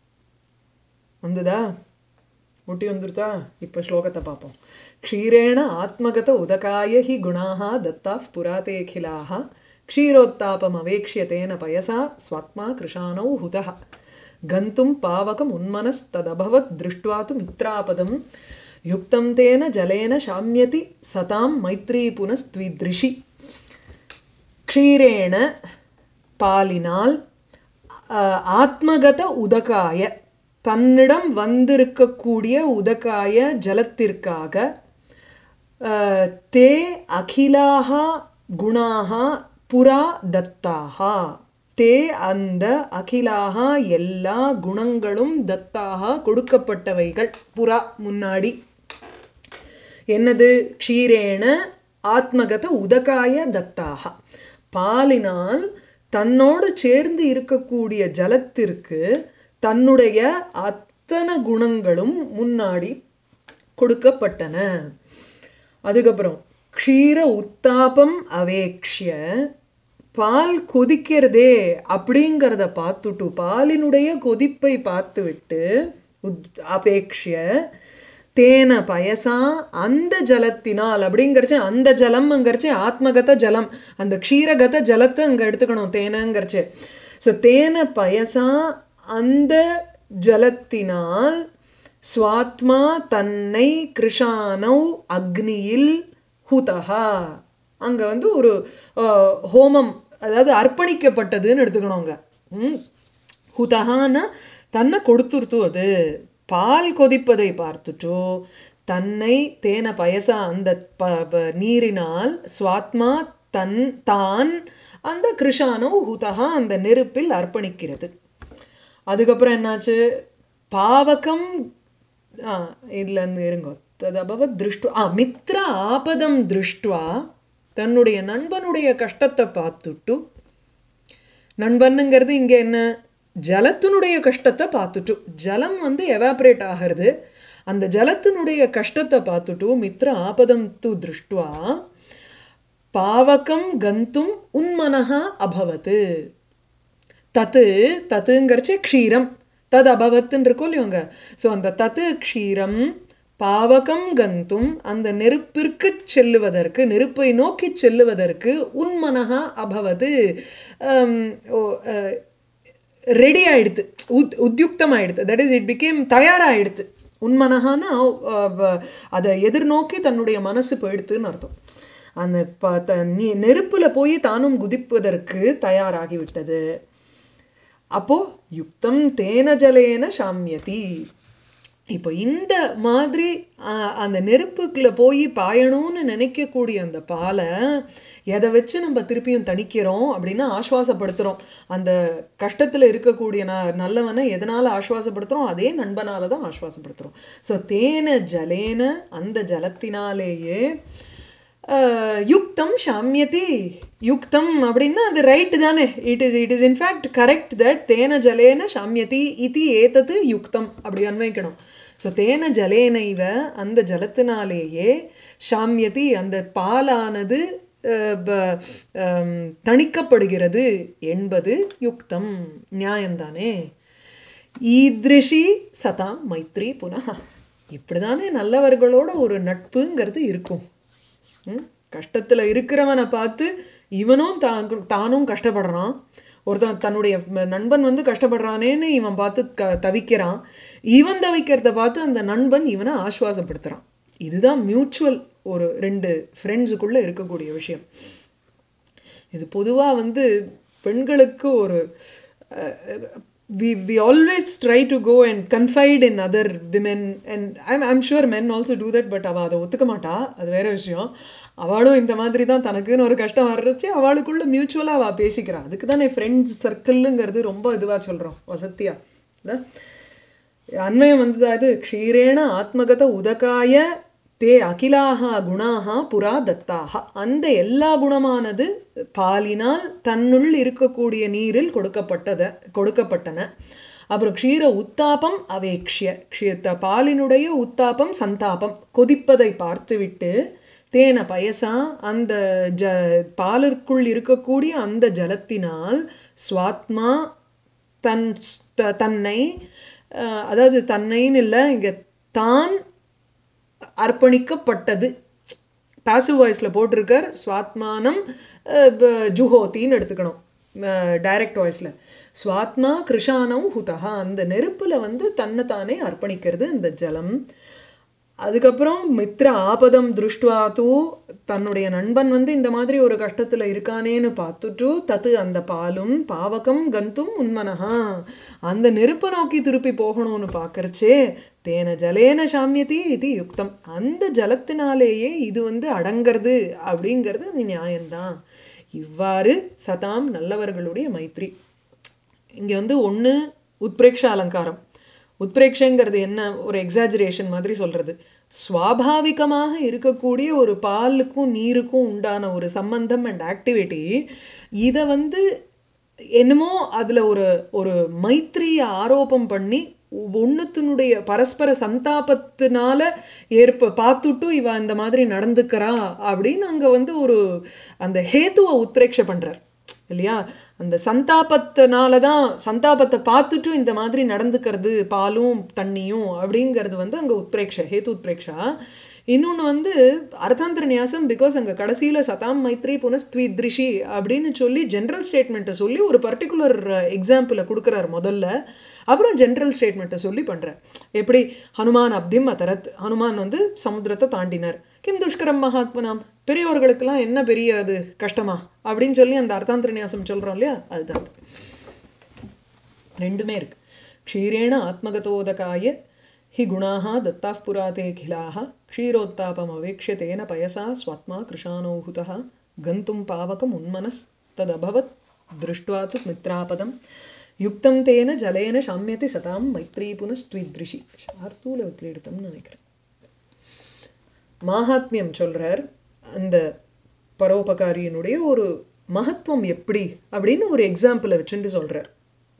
A: வந்துதா ஒட்டி வந்துருதா இப்போ ஸ்லோகத்தை பார்ப்போம் க்ஷீரேண ஆத்மகத உதகாய ஹி குணாः दत्ताः पुरातेऽखिलाः क्षीरोत्तापमवेक्ष्य பயசா ஸ்வாத்மா கிருஷானௌ हुतः गन्तुं पावकमुन्मनस्तदभवत् दृष्ट्वा तु मित्रापदं युक्तं तेन जलेन शाम्यति सतां मैत्री पुनस्त्वीदृशि க்ஷீரேண பாலினால் அஹ், ஆத்மகத உதகாய தன்னிடம் வந்திருக்கக்கூடிய உதகாய ஜலத்திற்காக அஹ், தே அகிலாக குணாக புரா தத்தாக தே அந்த அகிலாக எல்லா குணங்களும் தத்தாக கொடுக்கப்பட்டவைகள் புறா முன்னாடி என்னது க்ஷீரேண ஆத்மகத உதகாய தத்தாக பாலினால் தன்னோடு சேர்ந்து இருக்கக்கூடிய ஜலத்திற்கு தன்னுடைய அத்தனை குணங்களும் முன்னாடி கொடுக்கப்பட்டன அதுக்கப்புறம் க்ஷீர உத்தாபம் அவேக்ஷிய பால் கொதிக்கிறதே அப்படிங்கிறத பார்த்துட்டு பாலினுடைய கொதிப்பை பார்த்துவிட்டு உத் அபேக்ஷிய தேன பயசா அந்த ஜலத்தினால் அப்படிங்கிறச்சு அந்த ஜலம்ங்கிறச்சு ஆத்மகத ஜலம் அந்த க்ஷீரகத ஜலத்தை அங்கே எடுத்துக்கணும் தேனங்கிறச்சு ஸோ தேன பயசா அந்த ஜலத்தினால் ஸ்வாத்மா தன்னை கிருஷானௌ அக்னியில் ஹுதஹா அங்கே வந்து ஒரு அஹ், ஹோமம் அதாவது அர்ப்பணிக்கப்பட்டதுன்னு எடுத்துக்கணும் அங்கே ஹுதஹான்னா தன்னை கொடுத்துருத்து அது பால் கொதிப்பதை பார்த்துட்டோ தன்னை தேன பயசா அந்த ப ப- நீரினால் ஸ்வாத்மா தன் தான் அந்த கிருஷானோ ஹுதஹா அந்த நெருப்பில் அர்ப்பணிக்கிறது அதுக்கப்புறம் என்னாச்சு பாவகம் ஆ இதில் இருந்து இருங்கோ ததபவத் திருஷ்டு ஆ மித்ர ஆபதம் திருஷ்டுவா தன்னுடைய நண்பனுடைய கஷ்டத்தை பார்த்துட்டு நண்பனுங்கிறது இங்கே என்ன ஜலத்தினுடைய கஷ்டத்தை பார்த்துட்டு ஜலம் வந்து எவாப்ரேட் ஆகிறது அந்த ஜலத்தினுடைய கஷ்டத்தை பார்த்துட்டு மித்ர ஆபதம் து திருஷ்டுவா பாவகம் கந்தும் உன்மனஹா அபவத்து தத்து தத்துங்கிறச்சு க்ஷீரம் தது அபவத்துன்னு இருக்கும் இல்லையோங்க ஸோ அந்த தத்து க்ஷீரம் பாவகம் கந்தும் அந்த நெருப்பிற்கு செல்லுவதற்கு நெருப்பை நோக்கி செல்லுவதற்கு உன்மனஹா அபவது ரெடி ஆயிடுத்து உத் உத்யுக்தம் ஆயிடுத்து தட் இஸ் இட் பிகேம் தயாராகிடுது உன்மனஹானா அதை எதிர்நோக்கி தன்னுடைய மனசு போயிடுத்துன்னு அர்த்தம் அந்த ப த நீ நெருப்பில் போய் தானும் குதிப்பதற்கு தயாராகிவிட்டது அப்போ யுக்தம் தேன ஜலேன சாமியதி இப்போ இந்த மாதிரி ஆ, அந்த நெருப்புக்குள்ள போய் பாயணும்னு நினைக்கக்கூடிய அந்த பாலை எதை வச்சு நம்ம திருப்பியும் தணிக்கிறோம் அப்படின்னா ஆஸ்வாசப்படுத்துகிறோம் அந்த கஷ்டத்தில் இருக்கக்கூடிய ந நல்லவனை எதனால் ஆஸ்வாசப்படுத்துகிறோம் அதே நண்பனால தான் ஆஸ்வாசப்படுத்துகிறோம் ஸோ தேன ஜலேன அந்த ஜலத்தினாலேயே அஹ், யுக்தம் சாமியதி யுக்தம் அப்படின்னா அது ரைட்டு தானே it is it is in fact correct that தேன ஜலேன சாமியதி இது ஏத்தது யுக்தம் அப்படி அன்வைக்கணும் ஸோ தேன ஜலேனைவ அந்த ஜலத்தினாலேயே சாமியதி அந்த பாலானது அஹ், ப- அம், தணிக்கப்படுகிறது என்பது யுக்தம் நியாயம்தானே ஈத்ரிஷி சதாம் மைத்ரி புனः இப்படிதானே நல்லவர்களோட ஒரு நட்புங்கிறது இருக்கும் ம்? கஷ்டத்துல இருக்கிறவனை பார்த்து இவனும் தான் தானும் கஷ்டப்படுறான் ஒருத்தன் தன்னுடைய ம- நண்பன் வந்து கஷ்டப்படுறானேன்னு இவன் பார்த்து க தவிக்கிறான் இவன் தவிக்கிறத பார்த்து அந்த நண்பன் இவனை ஆஸ்வாசப்படுத்துறான் இதுதான் மியூச்சுவல் ஒரு ரெண்டு ஃப்ரெண்ட்ஸுக்குள்ளே இருக்கக்கூடிய விஷயம் இது பொதுவாக வந்து பெண்களுக்கு ஒரு we we always try to go and confide in other women and I'm I'm sure men also do that but அவள் அதை ஒத்துக்க மாட்டா அது வேற விஷயம் அவளும் இந்த மாதிரி தான் தனக்குன்னு ஒரு கஷ்டம் வர்றச்சு அவளுக்குள்ள மியூச்சுவலாக அவள் பேசிக்கிறாள் அதுக்கு தானே ஃப்ரெண்ட்ஸ் சர்க்கிள்ங்கிறது ரொம்ப இதுவாக சொல்கிறோம் வசத்தியா இல்லை அன்வயம் வந்ததா இது க்ஷீரேண ஆத்மகத உதகாய தே அகிலாக குணாக புரா தத்தாக அந்த எல்லா குணமானது பாலினால் தன்னுள் இருக்கக்கூடிய நீரில் கொடுக்கப்பட்டத கொடுக்கப்பட்டன அப்புறம் க்ஷீர உத்தாபம் அவேக்ஷிய க்ஷீத்த பாலினுடைய உத்தாபம் சந்தாபம் கொதிப்பதை பார்த்துவிட்டு தேன பயசா அந்த ஜ பாலிற்குள் இருக்கக்கூடிய அந்த ஜலத்தினால் ஸ்வாத்மா தன் த- தன்னை அஹ், அதாவது தன்னைன்னு இல்லை இங்கே தான் அர்ப்பணிக்கப்பட்டது பாசிவ் வாய்ஸில் போட்டிருக்கார் ஸ்வாத்மானம் அஹ், ப- ஜுஹோத்தின்னு எடுத்துக்கணும் டைரக்ட் வாய்ஸில் ஸ்வாத்மா கிருஷானவ் ஹுதஹா அந்த நெருப்பில் வந்து தன்னை தானே அர்ப்பணிக்கிறது அந்த ஜலம் அதுக்கப்புறம் மித்ர ஆபதம் திருஷ்டுவா தூ தன்னுடைய நண்பன் வந்து இந்த மாதிரி ஒரு கஷ்டத்தில் இருக்கானேன்னு பார்த்துட்டு தத்து அந்த பாலும் பாவகம் கந்தும் உன்மனஹா அந்த நெருப்பை நோக்கி திருப்பி போகணும்னு பார்க்கறச்சே தேன ஜலேன சாமியதி இது யுக்தம் அந்த ஜலத்தினாலேயே இது வந்து அடங்கிறது அப்படிங்கிறது நியாயம்தான் இவ்வாறு சதாம் நல்லவர்களுடைய மைத்ரி இங்கே வந்து ஒன்று உத்பிரேக்ஷ அலங்காரம் உத்பிரேக்ஷங்கிறது என்ன ஒரு எக்ஸாஜரேஷன் மாதிரி சொல்கிறது சுவாபாவிகமாக இருக்கக்கூடிய ஒரு பாலுக்கும் நீருக்கும் உண்டான ஒரு சம்பந்தம் அண்ட் ஆக்டிவிட்டி இதை வந்து என்னமோ அதில் ஒரு ஒரு மைத்ரியை ஆரோபம் பண்ணி ஒன்றுத்தினுடைய பரஸ்பர சந்தாபத்தினால ஏற்ப பார்த்துட்டு இவ இந்த மாதிரி நடந்துக்கிறா அப்படின்னு அங்கே வந்து ஒரு அந்த ஹேத்துவை உத்பிரேட்சை பண்ணுறார் இல்லையா அந்த சந்தாபத்தினால தான் சந்தாபத்தை பார்த்துட்டும் இந்த மாதிரி நடந்துக்கிறது பாலும் தண்ணியும் அப்படிங்கிறது வந்து அங்கே உத்பிரேக்ஷா ஹேத்து உத்பிரேக்ஷா இன்னொன்று வந்து அர்த்தாந்திர நியாசம் பிகாஸ் அங்கே கடைசியில் சதாம் மைத்ரி புனஸ்த்வித்ரிஷி அப்படின்னு சொல்லி ஜென்ரல் ஸ்டேட்மெண்ட்டை சொல்லி ஒரு பர்டிகுலர் எக்ஸாம்பிளை கொடுக்குறார் முதல்ல அப்புறம் ஜென்ரல் ஸ்டேட்மெண்ட்டை சொல்லி பண்ணுறார் எப்படி ஹனுமான் அப்திம் அதரத் ஹனுமான் வந்து சமுத்திரத்தை தாண்டினார் கிம் துஷ்கரம் மகாத்மனாம் பெரியவர்களுக்கெல்லாம் என்ன பெரிய அது கஷ்டமா அப்படின்னு சொல்லி அந்த அர்த்தாந்திர நியாசம் சொல்கிறோம் இல்லையா அதுதான் ரெண்டுமே இருக்கு க்ஷீரேண ஆத்மகதோதகாய हि गुणाः दत्ताः पुरा ते खिलाः क्षीरोत्तापमवेक्ष्य तेन पयसा स्वात्मा कृशानोहुतः गन्तुं पावकम् उन्मनस्तदभवत् दृष्ट्वा तु मित्रापदं युक्तं तेन जलेन शाम्यति सतां मैत्री पुनस्त्विदृशि शार्दूल क्रीडितம்னு நினைக்கிறேன் மாஹாத்மியம் சொல்கிறார் அந்த பரோபகாரியினுடைய ஒரு மகத்துவம் எப்படி அப்படின்னு ஒரு எக்ஸாம்பிளை வச்சுட்டு சொல்கிறார்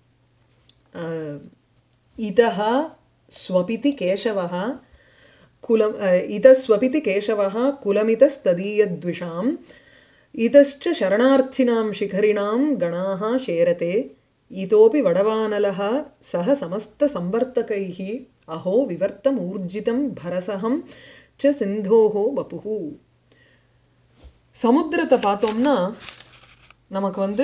A: இதः स्वपिति केशवः कुलम् इतस्वपिति केशवः कुलमितस्तदीयद्विषाम् इतश्च शरणार्थिनां शिखरिणां गणाः शेरते इतोपि वडवानलः सह समस्तसंवर्तकैः अहो विवर्तमूर्जितं भरसहं च सिन्धोः वपुः சமுத்திரத்தை பார்த்தோம்னா நமக்கு வந்து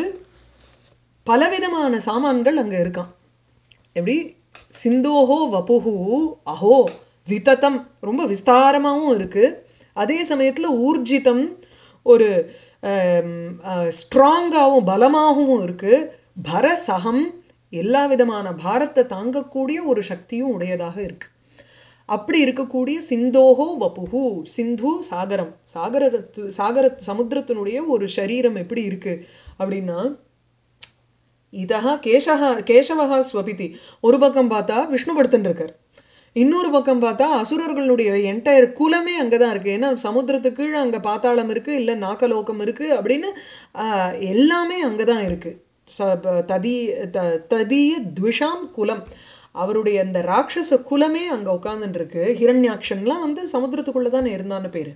A: பலவிதமான சாமான்கள் அங்கே இருக்கான் எப்படி சிந்தோஹோ வப்புஹு அஹோ விதத்தம் ரொம்ப விஸ்தாரமாகவும் இருக்குது அதே சமயத்தில் ஊர்ஜிதம் ஒரு ஸ்ட்ராங்காகவும் பலமாகவும் இருக்குது பரசகம் எல்லா விதமான பாரத்தை தாங்கக்கூடிய ஒரு சக்தியும் உடையதாக இருக்குது அப்படி இருக்கக்கூடிய சிந்தோஹோ வப்புஹு சிந்து சாகரம் சாகரத்து சாகர சமுத்திரத்தினுடைய ஒரு சரீரம் எப்படி இருக்குது அப்படின்னா இதா கேசகா கேசவகா ஸ்வபிதி ஒரு பக்கம் பார்த்தா விஷ்ணு படுத்துன்னு இருக்கார் இன்னொரு பக்கம் பார்த்தா அசுரர்களுடைய என்டையர் குலமே அங்கே தான் இருக்குது ஏன்னா சமுத்திரத்துக்கு கீழே அங்கே பாத்தாளம் இருக்குது இல்லை நாக்கலோகம் இருக்குது அப்படின்னு எல்லாமே அங்கே தான் இருக்குது ச ததி த ததிய த்விஷாம் குலம் அவருடைய அந்த ராட்சச குலமே அங்கே உட்காந்துருக்கு ஹிரண்யாக்ஷன்லாம் வந்து சமுத்திரத்துக்குள்ளே தானே இருந்தான்னு பேர்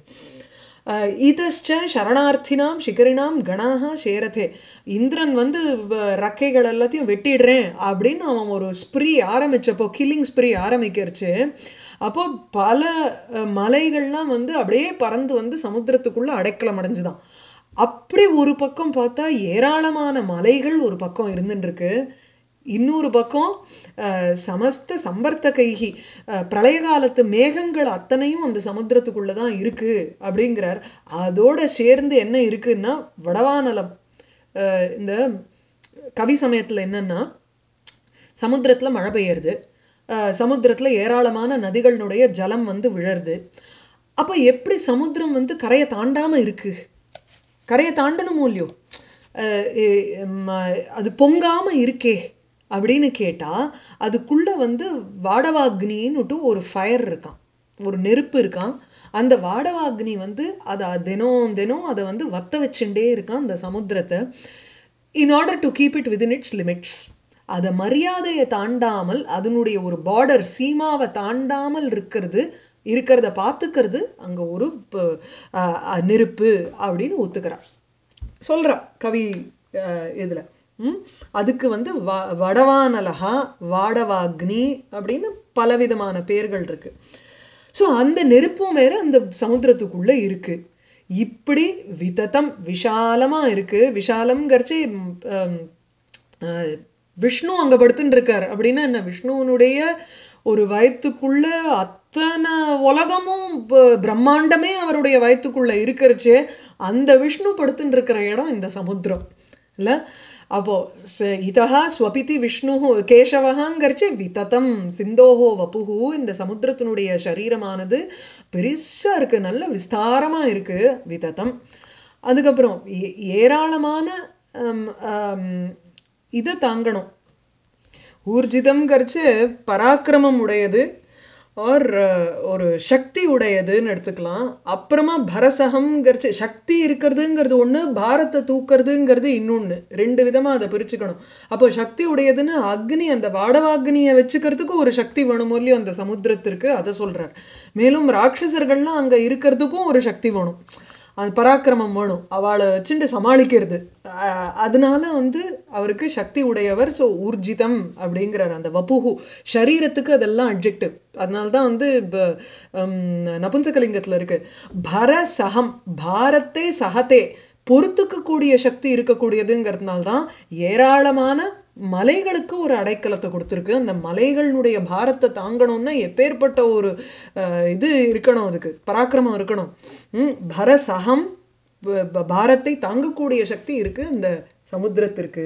A: இதஷ்ட சரணார்த்தினாம் சிகரினாம் கணாக சேரதே இந்திரன் வந்து ரக்கைகள் எல்லாத்தையும் வெட்டிடுறேன் அப்படின்னு அவன் ஒரு ஸ்ப்ரீ ஆரம்பித்தப்போ கில்லிங் ஸ்ப்ரீ ஆரம்பிக்கிறச்சு அப்போ பல மலைகள்லாம் வந்து அப்படியே பறந்து வந்து சமுத்திரத்துக்குள்ளே அடைக்கலம் அடைஞ்சுதான் அப்படி ஒரு பக்கம் பார்த்தா ஏராளமான மலைகள் ஒரு பக்கம் இருந்துட்டுருக்கு இன்னொரு பக்கம் சமஸ்த சம்பர்த்த கைகி பிரளய காலத்து மேகங்கள் அத்தனையும் அந்த சமுத்திரத்துக்குள்ளே தான் இருக்குது அப்படிங்கிறார் அதோடு சேர்ந்து என்ன இருக்குன்னா வடவானலம் இந்த கவி சமயத்தில் என்னென்னா சமுத்திரத்தில் மழை பெய்யறது சமுத்திரத்தில் ஏராளமான நதிகளினுடைய ஜலம் வந்து விழருது அப்போ எப்படி சமுத்திரம் வந்து கரையை தாண்டாமல் இருக்குது கரையை தாண்டணுமோ இல்லையோ அது பொங்காமல் இருக்கே அப்படின்னு கேட்டால் அதுக்குள்ளே வந்து வாடவாக்னின்னுட்டு ஒரு ஃபயர் இருக்கான் ஒரு நெருப்பு இருக்கான் அந்த வாடவாக்னி வந்து அதை தினம் தினம் அதை வந்து வத்த வச்சுட்டே இருக்கான் அந்த சமுத்திரத்தை in order to keep it within its limits அதை மரியாதையை தாண்டாமல் அதனுடைய ஒரு பார்டர் சீமாவை தாண்டாமல் இருக்கிறது இருக்கிறத பார்த்துக்கிறது அங்கே ஒரு நெருப்பு அப்படின்னு ஒத்துக்கிறான் சொல்கிறா கவி இதில் அதுக்கு வந்து வ வடவானலகா வாடவாக்னி அப்படின்னு பலவிதமான பேர்கள் இருக்குது ஸோ அந்த நெருப்பும் வேறு அந்த சமுத்திரத்துக்குள்ளே இருக்குது இப்படி விதத்தம் விஷாலமாக இருக்குது விஷாலம்ங்கிறச்சு விஷ்ணு அங்கே படுத்துன்னு இருக்கார் அப்படின்னா என்ன விஷ்ணுவனுடைய ஒரு வயத்துக்குள்ள அத்தனை உலகமும் பிரம்மாண்டமே அவருடைய வயத்துக்குள்ளே இருக்கிறச்சே அந்த விஷ்ணு படுத்துன்னு இருக்கிற இடம் இந்த சமுத்திரம் இல்லை அப்போது இதா ஸ்வபிதி விஷ்ணு கேசவகாங்கிறச்சு விதத்தம் சிந்தோஹோ வப்புஹு இந்த சமுத்திரத்தினுடைய சரீரமானது பெருசாக இருக்குது நல்ல விஸ்தாரமாக இருக்குது விதத்தம் அதுக்கப்புறம் ஏராளமான இதை தாங்கணும் ஊர்ஜிதம்ங்கிறச்சு பராக்கிரமம் உடையது ஆர் ஒரு சக்தி உடையதுன்னு எடுத்துக்கலாம் அப்புறமா பரசகம்ங்கிறச்சு சக்தி இருக்கிறதுங்கிறது ஒன்று பாரத்தை தூக்கிறதுங்கிறது இன்னொன்று ரெண்டு விதமாக அதை பிரிச்சுக்கணும் அப்போ சக்தி உடையதுன்னு அக்னி அந்த வாடவாக்னியை வச்சுக்கிறதுக்கு ஒரு சக்தி வேணும் இல்லையோ அந்த சமுத்திரத்திற்கு அதை சொல்கிறார் மேலும் ராட்சசர்கள்லாம் அங்கே இருக்கிறதுக்கும் ஒரு சக்தி வேணும் அது பராக்கிரமம் வேணும் அவளை வச்சுட்டு சமாளிக்கிறது அஹ் அதனால வந்து அவருக்கு சக்தி உடையவர் ஸோ ஊர்ஜிதம் அப்படிங்கிறார் அந்த வப்புஹு சரீரத்துக்கு அதெல்லாம் அட்ஜெக்டிவ் அதனால தான் வந்து இப்போ நபும்சகலிங்கத்தில் இருக்கு பர சகம் பாரத்தை சகத்தே பொறுத்துக்கக்கூடிய சக்தி இருக்கக்கூடியதுங்கிறதுனால தான் ஏராளமான மலைகளுக்கு ஒரு அடைக்கலத்தை கொடுத்துருக்கு அந்த மலைகளினுடைய பாரத்தை தாங்கணும்னா எப்பேற்பட்ட ஒரு அஹ், இது இருக்கணும் அதுக்கு பராக்கிரமம் இருக்கணும் ம், பரசகம் ப- ப- பாரத்தை தாங்கக்கூடிய சக்தி இருக்கு இந்த சமுத்திரத்திற்கு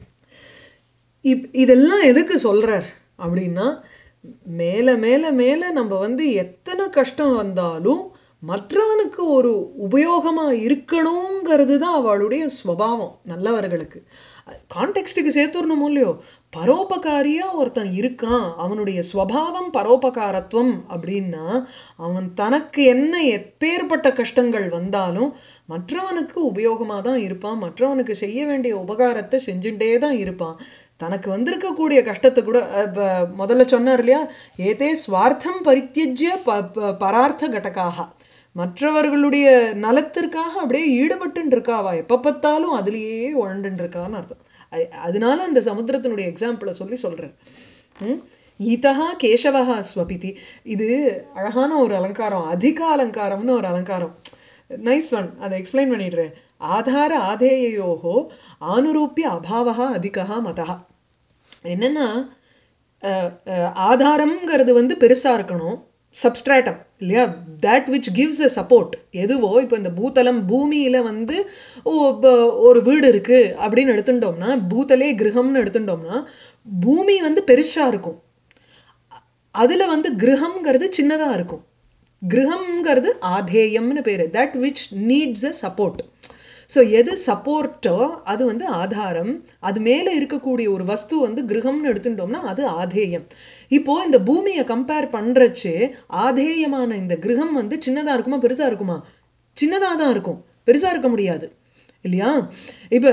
A: இப் இதெல்லாம் எதுக்கு சொல்றார் அப்படின்னா மேலே மேலே மேலே நம்ம வந்து எத்தனை கஷ்டம் வந்தாலும் மற்றவனுக்கு ஒரு உபயோகமாக இருக்கணுங்கிறது தான் அவளுடைய ஸ்வபாவம் நல்லவர்களுக்கு கான்டெக்ஸ்ட்டுக்கு சேர்த்துடணும் இல்லையோ பரோபகாரியாக ஒருத்தன் இருக்கான் அவனுடைய ஸ்வபாவம் பரோபகாரத்துவம் அப்படின்னா அவன் தனக்கு என்ன எப்பேற்பட்ட கஷ்டங்கள் வந்தாலும் மற்றவனுக்கு உபயோகமாக தான் இருப்பான் மற்றவனுக்கு செய்ய வேண்டிய உபகாரத்தை செஞ்சுட்டே தான் இருப்பான் தனக்கு வந்திருக்கக்கூடிய கஷ்டத்தை கூட அஹ், ப- முதல்ல சொன்னார் இல்லையா ஏதே ஸ்வார்த்தம் பரித்தியஜ்ய ப ப- பரார்த்த கடகாக மற்றவர்களுடைய நலத்திற்காக அப்படியே ஈடுபட்டுன்னு இருக்காவா எப்போ பார்த்தாலும் அதுலேயே உழண்டுன்னு இருக்கான்னு அர்த்தம் அ- அதனால அந்த சமுத்திரத்தினுடைய எக்ஸாம்பிளை சொல்லி சொல்கிறேன் ம் ஈதா கேசவஹா ஸ்வபிதி இது அழகான ஒரு அலங்காரம் அதிக அலங்காரம்னு ஒரு அலங்காரம் நைஸ் ஒன் அதை எக்ஸ்பிளைன் பண்ணிடுறேன் ஆதார ஆதேயோகோ ஆனுரூப்பிய அபாவா அதிகா மதா என்னென்னா அஹ், அஹ், ஆதாரம்ங்கிறது வந்து பெருசாக இருக்கணும் சப்ஸ்ட்ராட்டம் இல்லையா that which gives a support எதுவோ இப்போ இந்த பூதலம் பூமியில் வந்து ஓ இப்போ ஒரு வீடு இருக்குது அப்படின்னு எடுத்துட்டோம்னா பூதலே கிரகம்னு எடுத்துட்டோம்னா பூமி வந்து பெருசாக இருக்கும் அதில் வந்து கிரகம்ங்கிறது சின்னதாக இருக்கும் கிரகம்ங்கிறது ஆதேயம்னு பேர் that which needs a support so எது சப்போர்ட்டோ அது வந்து ஆதாரம் அது மேலே இருக்கக்கூடிய ஒரு வஸ்து வந்து கிரகம்னு எடுத்துட்டோம்னா அது ஆதேயம் இப்போது இந்த பூமியை கம்பேர் பண்ணுறச்சு ஆதேயமான இந்த கிரகம் வந்து சின்னதாக இருக்குமா பெருசாக இருக்குமா சின்னதாக தான் இருக்கும் பெருசாக இருக்க முடியாது இல்லையா இப்போ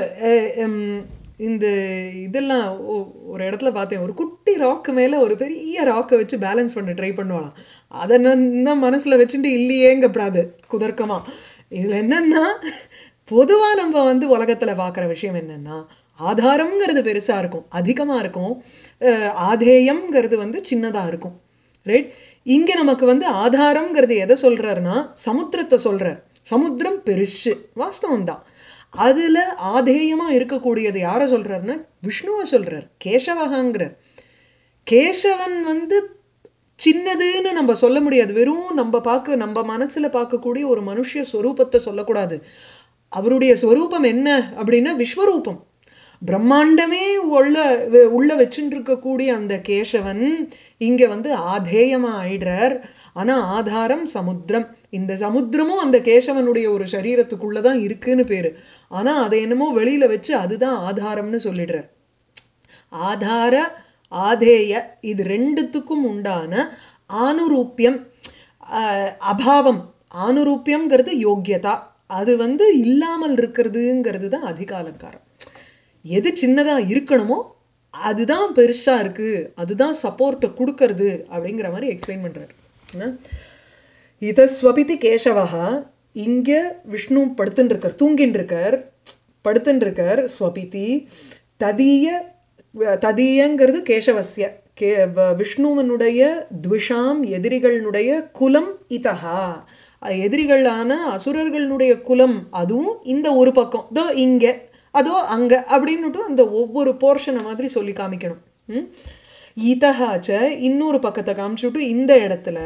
A: இந்த இதெல்லாம் ஒ- ஒரு இடத்துல பார்த்தேன் ஒரு குட்டி ராக்கு மேலே ஒரு பெரிய ராக்கை வச்சு பேலன்ஸ் பண்ண ட்ரை பண்ணுவாளாம் அதை நான் மனசில் வச்சுட்டு இல்லையேங்கப்படாது குதர்க்கமாக இதில் என்னென்னா பொதுவாக நம்ம வந்து உலகத்தில் பார்க்குற விஷயம் என்னென்னா ஆதாரம்ங்கிறது பெருசாக இருக்கும் அதிகமாக இருக்கும் அஹ், ஆதேயம்ங்கிறது வந்து சின்னதாக இருக்கும் ரைட் இங்கே நமக்கு வந்து ஆதாரம்ங்கிறது எதை சொல்கிறாருன்னா சமுத்திரத்தை சொல்கிறார் சமுத்திரம் பெருசு வாஸ்தவம் தான் அதில் ஆதேயமாக இருக்கக்கூடியது யாரை சொல்கிறாருன்னா விஷ்ணுவை சொல்கிறார் கேசவகாங்கிறார் கேசவன் வந்து சின்னதுன்னு நம்ம சொல்ல முடியாது வெறும் நம்ம பார்க்க நம்ம மனசில் பார்க்கக்கூடிய ஒரு மனுஷ ஸ்வரூபத்தை சொல்லக்கூடாது அவருடைய ஸ்வரூபம் என்ன அப்படின்னா விஸ்வரூபம் பிரம்மாண்டமே உள்ள வெ- உள்ள வச்சுட்டு இருக்கக்கூடிய அந்த கேசவன் இங்கே வந்து ஆதேயமாக ஆயிடுறார் ஆனால் ஆதாரம் சமுத்திரம் இந்த சமுத்திரமும் அந்த கேசவனுடைய ஒரு சரீரத்துக்குள்ளே தான் இருக்குன்னு பேர் ஆனால் அதை என்னமோ வெளியில் வச்சு அதுதான் ஆதாரம்னு சொல்லிடுறார் ஆதார ஆதேய இது ரெண்டுத்துக்கும் உண்டான ஆனுரூப்பியம் அஹ், அபாவம் ஆனுரூப்பியம்ங்கிறது யோக்கியதா அது வந்து இல்லாமல் இருக்கிறதுங்கிறது தான் அதிக அலங்காரம் எது சின்னதாக இருக்கணுமோ அதுதான் பெருசாக இருக்குது அதுதான் சப்போர்ட்டை கொடுக்கறது அப்படிங்கிற மாதிரி எக்ஸ்பிளைன் பண்ணுறாரு என்ன இதஸ்வபிதி கேசவா இங்கே விஷ்ணு படுத்துன்னு இருக்கார் தூங்கின்னு இருக்கார் படுத்துன்னு இருக்கார் ஸ்வபிதி ததீய ததீயங்கிறது கேசவஸ்ய கே வ- விஷ்ணுவனுடைய த்விஷாம் எதிரிகளினுடைய குலம் இதஹா எதிரிகளான அசுரர்களுடைய குலம் அதுவும் இந்த ஒரு பக்கம் தோ இங்கே அதோ அங்கே அப்படின்னுட்டு அந்த ஒவ்வொரு போர்ஷனை மாதிரி சொல்லி காமிக்கணும் ம்? இதஹாச்ச இன்னொரு பக்கத்தை காமிச்சுட்டு இந்த இடத்துல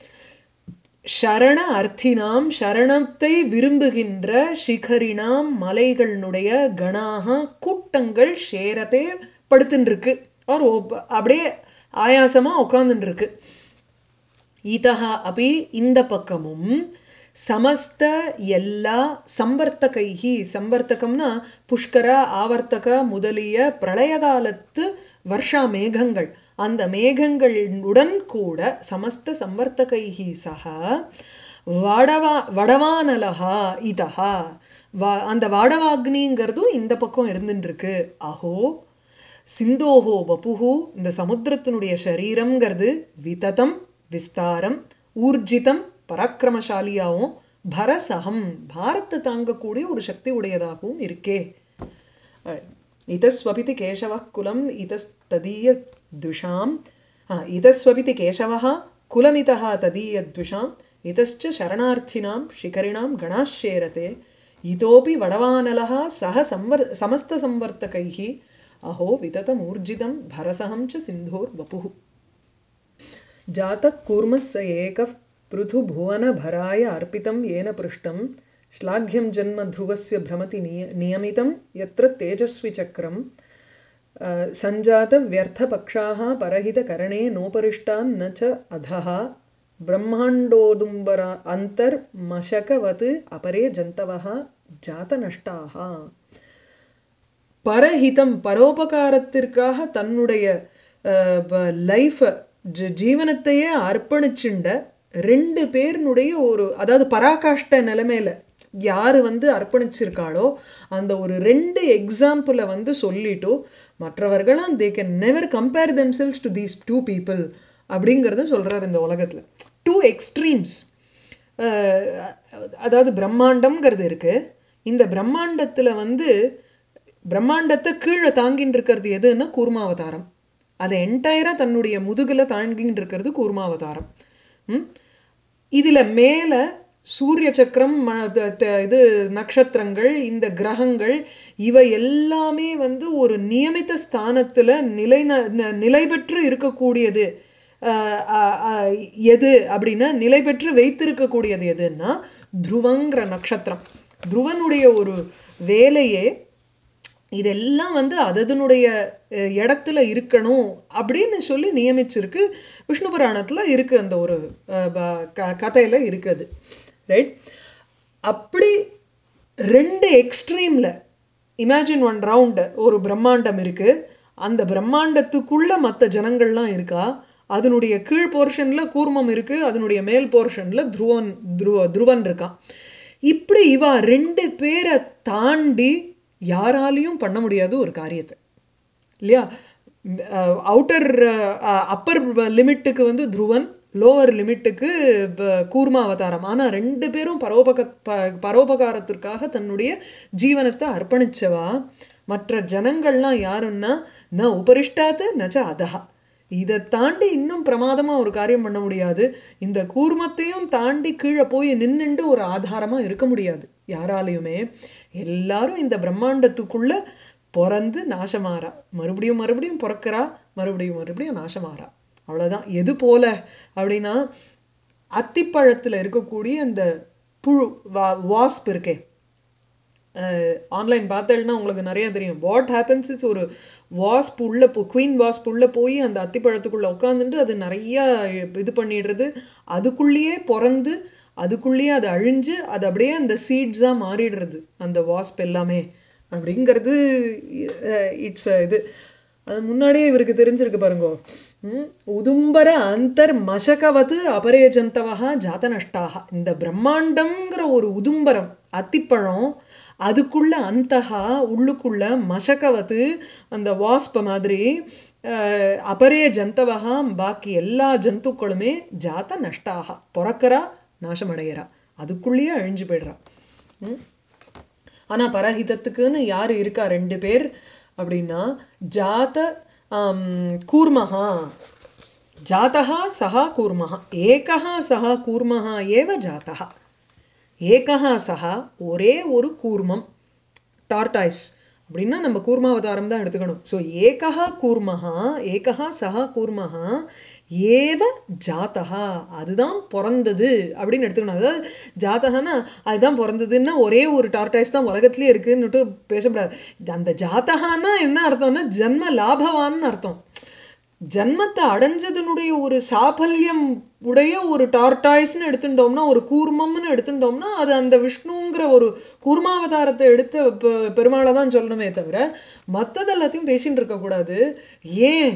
A: சரண அர்த்தினாம் சரணத்தை விரும்புகின்ற சிகரினாம் மலைகளினுடைய கணாக கூட்டங்கள் சேரத்தே படுத்துன்னு இருக்கு ஆர் ஒப்- அப்படியே ஆயாசமாக உட்காந்துட்டு இருக்கு இதஹா அப்படி இந்த பக்கமும் சமஸ்த எல்லா சம்பர்த்தகைஹி சம்பர்த்தகம்னா புஷ்கர ஆவர்த்தக முதலிய பிரளய காலத்து வர்ஷா மேகங்கள் அந்த மேகங்களுடன் கூட சமஸ்த சம்பர்த்தகைஹி சக வடவா வடவானலஹா இதஹா வா அந்த வாடவாக்னிங்கிறதும் இந்த பக்கம் இருந்துட்டு இருக்கு அஹோ சிந்தோஹோ வபுஹு இந்த சமுத்திரத்தினுடைய சரீரம்ங்கிறது விததம் விஸ்தாரம் ஊர்ஜிதம் பராக்கிரமசாலியாகவும் பரசகம் பாரத்தை தாங்கக்கூடிய ஒரு சக்தி உடையதாகவும் இருக்கே இதஸ்வபிதி கேசவ குலம் இதஸ்ததீய துஷாம் இதஸ்வபிதி கேசவः குலமிதः ததீயத்விஷாம் இதश्च शरणार्थिनां शिखरिणां गणाश्चेरते इतोपि वडवानलः सह संवर् समस्तसंवर्तकैः अहो विततमूर्जितं भरसहं च सिन्धोर्वपुः जातः कूर्मः स एकः पृथुभुवनभराय अर्पितं येन पृष्टं श्लाघ्यं जन्म ध्रुवस्य भ्रमति निय नियमितं यत्र तेजस्विचक्रं सञ्जातव्यर्थपक्षाः परहितकरणे नोपरिष्टान् न च अधः ब्रह्माण्डोदुम्बर अन्तर्मशकवत् अपरे जन्तवः जातनष्टाः பரஹிதம் பரோபகாரத்திற்காக தன்னுடைய லைஃபை ஜீவனத்தையே அர்ப்பணிச்சுண்ட ரெண்டு பேர்னுடைய ஒரு அதாவது பராகாஷ்ட நிலைமையில யார் வந்து அர்ப்பணிச்சிருக்காளோ அந்த ஒரு ரெண்டு எக்ஸாம்பிளை வந்து சொல்லிட்டோ மற்றவர்களாம் they can never compare themselves to these two people அப்படிங்கிறத சொல்கிறார் இந்த உலகத்தில் டூ எக்ஸ்ட்ரீம்ஸ் அதாவது பிரம்மாண்டம்ங்கிறது இருக்குது இந்த பிரம்மாண்டத்தில் வந்து பிரம்மாண்டத்தை கீழே தாங்கின்னு இருக்கிறது எதுன்னா கூர்மாவதாரம் அதை என்டையராக தன்னுடைய முதுகில் தாங்கின்னு இருக்கிறது கூர்மாவதாரம் இதில் மேலே சூரிய சக்கரம் இது நட்சத்திரங்கள் இந்த கிரகங்கள் இவை எல்லாமே வந்து ஒரு நியமித்த ஸ்தானத்தில் நிலை நிலை பெற்று இருக்கக்கூடியது எது அப்படின்னா நிலை பெற்று வைத்திருக்கக்கூடியது எதுன்னா துருவங்கிற நட்சத்திரம் துருவனுடைய ஒரு வேலையே இதெல்லாம் வந்து அதனுடைய இடத்துல இருக்கணும் அப்படின்னு சொல்லி நியமிச்சிருக்கு விஷ்ணு புராணத்தில் இருக்குது அந்த ஒரு க கதையில் இருக்குது ரைட் அப்படி ரெண்டு எக்ஸ்ட்ரீமில் இமேஜின் ஒன் ரவுண்டு ஒரு பிரம்மாண்டம் இருக்குது அந்த பிரம்மாண்டத்துக்குள்ளே மற்ற ஜனங்கள்லாம் இருக்கா அதனுடைய கீழ் போர்ஷனில் கூர்மம் இருக்குது அதனுடைய மேல் போர்ஷனில் துருவன் துருவ துருவன் இருக்கான் இப்படி இவா ரெண்டு பேரை தாண்டி யாராலையும் பண்ண முடியாது ஒரு காரியத்தை இல்லையா அவுட்டர் அப்பர் லிமிட்டுக்கு வந்து துருவன் லோவர் லிமிட்டுக்கு கூர்மா அவதாரம் ஆனால் ரெண்டு பேரும் பரோபக ப பரோபகாரத்திற்காக தன்னுடைய ஜீவனத்தை அர்ப்பணிச்சவா மற்ற ஜனங்கள்லாம் யாருன்னா ந உபரிஷ்டாத்து நச்ச அதஹா இதை தாண்டி இன்னும் பிரமாதமாக ஒரு காரியம் பண்ண முடியாது இந்த கூர்மத்தையும் தாண்டி கீழே போய் நின்றுண்டு ஒரு ஆதாரமாக இருக்க முடியாது யாராலையுமே எல்லாரும் இந்த பிரம்மாண்டத்துக்குள்ள பிறந்து நாசமாறா மறுபடியும் மறுபடியும் பிறக்கிறா மறுபடியும் மறுபடியும் நாசமாறா அவ்வளோதான் எது போல அப்படின்னா அத்திப்பழத்தில் இருக்கக்கூடிய அந்த புழு வா வாஸ்ப் இருக்கே ஆன்லைன் பார்த்தேன்னா உங்களுக்கு நிறைய தெரியும் வாட் ஹேப்பன்ஸ் இஸ் ஒரு வாஸ்ப் உள்ளே போ குவீன் வாஸ்ப் உள்ளே போய் அந்த அத்திப்பழத்துக்குள்ளே உட்காந்துட்டு அது நிறையா இது பண்ணிடுறது அதுக்குள்ளேயே பிறந்து அதுக்குள்ளேயே அது அழிஞ்சு அது அப்படியே அந்த சீட்ஸாக மாறிடுறது அந்த வாஸ்ப் எல்லாமே அப்படிங்கிறது இட்ஸ் இது அது முன்னாடியே இவருக்கு தெரிஞ்சிருக்கு பாருங்க உதும்பர அந்தர் மசகவது அபரேஜந்தவகா ஜாதநஷ்டாக இந்த பிரம்மாண்டம்ங்கிற ஒரு உதும்பரம் அத்திப்பழம் அதுக்குள்ள அந்தகா உள்ளுக்குள்ள மசக்கவத்து அந்த வாஸ்ப மாதிரி அபரே ஜந்தவகா பாக்கி எல்லா ஜந்துக்களுமே ஜாத்த நஷ்டாக பிறக்கிறா நாசமடைகிறா அதுக்குள்ளேயே அழிஞ்சு போயிடுறா ஆனால் பரஹிதத்துக்குன்னு யார் இருக்கா ரெண்டு பேர் அப்படின்னா ஜாத கூர்மஹா ஜாத்தா சஹா கூர்மஹா ஏகா சஹா கூர்மஹா ஏவ ஜாத்தா ஏகா சஹா ஒரே ஒரு கூர்மம் டார்டாய்ஸ் அப்படின்னா நம்ம கூர்மாவதாரம் தான் எடுத்துக்கணும் ஸோ ஏகா கூர்மஹா ஏகா சஹா கூர்மஹா ஏவ ஜாத்தகா அதுதான் பிறந்தது அப்படின்னு எடுத்துக்கணும் அதாவது ஜாத்தகனா அதுதான் பிறந்ததுன்னா ஒரே ஒரு டார்டாய்ஸ் தான் உலகத்துலேயே இருக்குன்னுட்டு பேசக்கூடாது அந்த ஜாத்தகான்னா என்ன அர்த்தம்னா ஜன்ம லாபவான்னு அர்த்தம் ஜன்மத்தை அடைஞ்சதுனுடைய ஒரு சாபல்யம் உடைய ஒரு டார்டாய்ஸ்னு எடுத்துட்டோம்னா ஒரு கூர்மம்னு எடுத்துட்டோம்னா அது அந்த விஷ்ணுங்கிற ஒரு கூர்மாவதாரத்தை எடுத்த பெருமாளை தான் சொல்லணுமே தவிர மற்றது எல்லாத்தையும் பேசின்னு இருக்கக்கூடாது ஏன்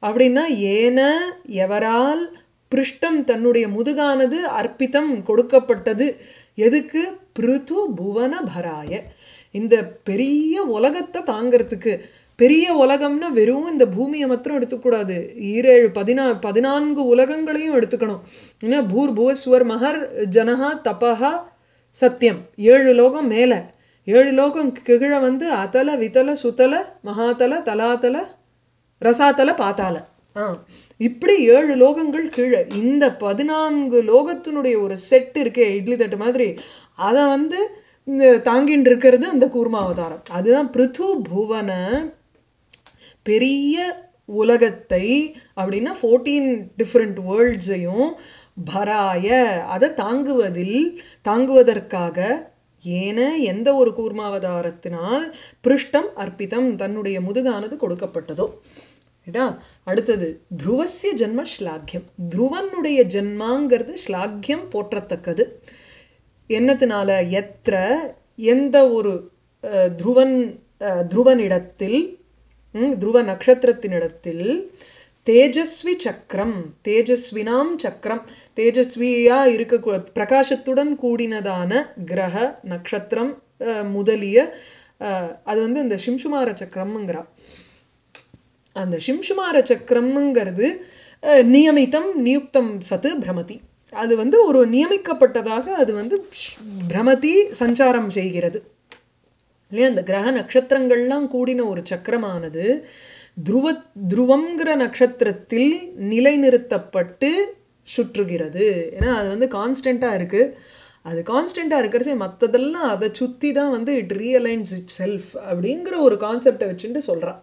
A: அப்படின்னா ஏன எவரால் பிருஷ்டம் தன்னுடைய முதுகானது அர்ப்பித்தம் கொடுக்கப்பட்டது எதுக்கு பிருது புவன பராய இந்த பெரிய உலகத்தை தாங்கிறதுக்கு பெரிய உலகம்னா வெறும் இந்த பூமியை மாத்திரம் எடுத்துக்கூடாது ஈரேழு பதினா பதினான்கு உலகங்களையும் எடுத்துக்கணும் ஏன்னா பூர் புவஸ்வர் மகர் ஜனஹா தபஹா சத்தியம் ஏழு லோகம் மேலே ஏழு லோகம் கீழே வந்து அதல விதல சுதல மகாதல தலாதல ரசாதல பாத்தால ஆ இப்படி ஏழு லோகங்கள் கீழே இந்த பதினான்கு லோகத்தினுடைய ஒரு செட் இருக்கே இட்லி தட்டு மாதிரி அதை வந்து இந்த தாங்கின்னு இருக்கிறது அந்த கூர்ம அவதாரம் அதுதான் பிருத்து புவன பெரிய உலகத்தை அப்படின்னா ஃபோர்டீன் டிஃப்ரெண்ட் வேர்ல்ட்ஸையும் பராய அதை தாங்குவதில் தாங்குவதற்காக ஏன எந்த ஒரு கூர்மாவதாரத்தினால் பிருஷ்டம் அர்ப்பிதம் தன்னுடைய முதுகானது கொடுக்கப்பட்டதோ ரைட்டா அடுத்தது துருவசிய ஜென்ம ஸ்லாக்கியம் துருவனுடைய ஜென்மாங்கிறது ஸ்லாக்கியம் போற்றத்தக்கது என்னத்தினால எத்திர எந்த ஒரு அஹ், துருவன் அஹ், துருவனிடத்தில் ம், துருவ நட்சத்திரத்தினிடத்தில் தேஜஸ்வி சக்கரம் தேஜஸ்வினாம் சக்கரம் தேஜஸ்வியா இருக்க பிரகாசத்துடன் கூடினதான கிரக நட்சத்திரம் அஹ், முதலிய அஹ், அது வந்து இந்த சிம்சுமார சக்கரம்ங்கிறா அந்த சிம்சுமார சக்கரம்ங்கிறது அஹ், நியமித்தம் நியுக்தம் சத்து பிரமதி அது வந்து ஒரு நியமிக்கப்பட்டதாக அது வந்து ஷ்- பிரமதி சஞ்சாரம் செய்கிறது இல்லையா அந்த கிரக நட்சத்திரங்கள்லாம் கூடின ஒரு சக்கரமானது துருவ துருவங்கிற நட்சத்திரத்தில் நிலைநிறுத்தப்பட்டு சுற்றுகிறது ஏன்னா அது வந்து கான்ஸ்டண்ட்டாக இருக்குது அது கான்ஸ்டண்ட்டாக இருக்கிறச்சு மற்றதெல்லாம் அதை சுற்றி தான் வந்து இட் ரியலைன்ஸ் இட் செல்ஃப் அப்படிங்கிற ஒரு கான்செப்டை வச்சுட்டு சொல்கிறா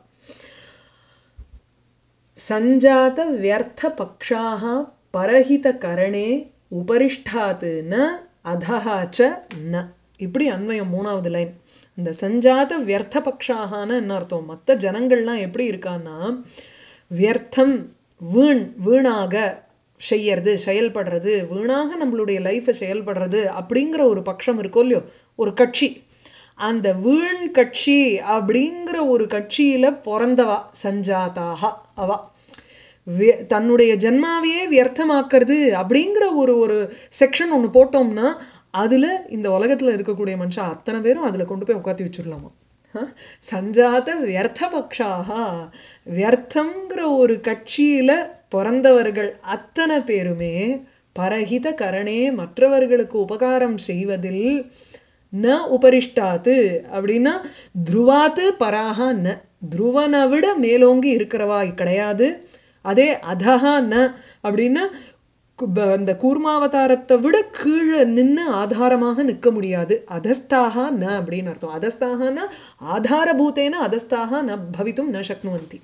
A: சஞ்சாத வியர்த்த பக்ஷாக பரஹித கரணே உபரிஷ்டாத் ந அதஹா ச ந இப்படி அன்வயம் மூணாவது லைன் இந்த சஞ்சாத வியர்த்த பக்ஷாகனா என்ன அர்த்தம் மற்ற ஜனங்கள்லாம் எப்படி இருக்கான்னா வியர்த்தம் வீண் வீணாக செய்யறது செயல்படுறது வீணாக நம்மளுடைய லைஃப்பை செயல்படுறது அப்படிங்கிற ஒரு பட்சம் இருக்கோ இல்லையோ ஒரு கட்சி அந்த வீண் கட்சி அப்படிங்கிற ஒரு கட்சியில பிறந்தவா சஞ்சாதாக அவா வி- தன்னுடைய ஜென்மாவையே வியர்த்தமாக்குறது அப்படிங்கிற ஒரு ஒரு செக்ஷன் ஒன்று போட்டோம்னா அதில் இந்த உலகத்தில் இருக்கக்கூடிய மனுஷன் அத்தனை பேரும் அதில் கொண்டு போய் உட்காத்தி வச்சிடலாமா ஆ? சஞ்சாத வியர்த்த பக்ஷாக வியர்த்தங்கிற ஒரு கட்சியில் பிறந்தவர்கள் அத்தனை பேருமே பரஹித கரணே மற்றவர்களுக்கு உபகாரம் செய்வதில் ந உபரிஷ்டாத்து அப்படின்னா துருவாத்து பராக ந துருவனை விட மேலோங்கி இருக்கிறவா கிடையாது அதே அதஹா ந அப்படின்னா கு- ப- அந்த கூர்மாவதாரத்தை விட கீழே நின்று ஆதாரமாக நிற்க முடியாது அதஸ்தாக ந அப்படின்னு அர்த்தம் அதஸ்தாகனா ஆதாரபூத்தேன அதஸ்தாக ந பவித்தும் ந சக்னுவந்தி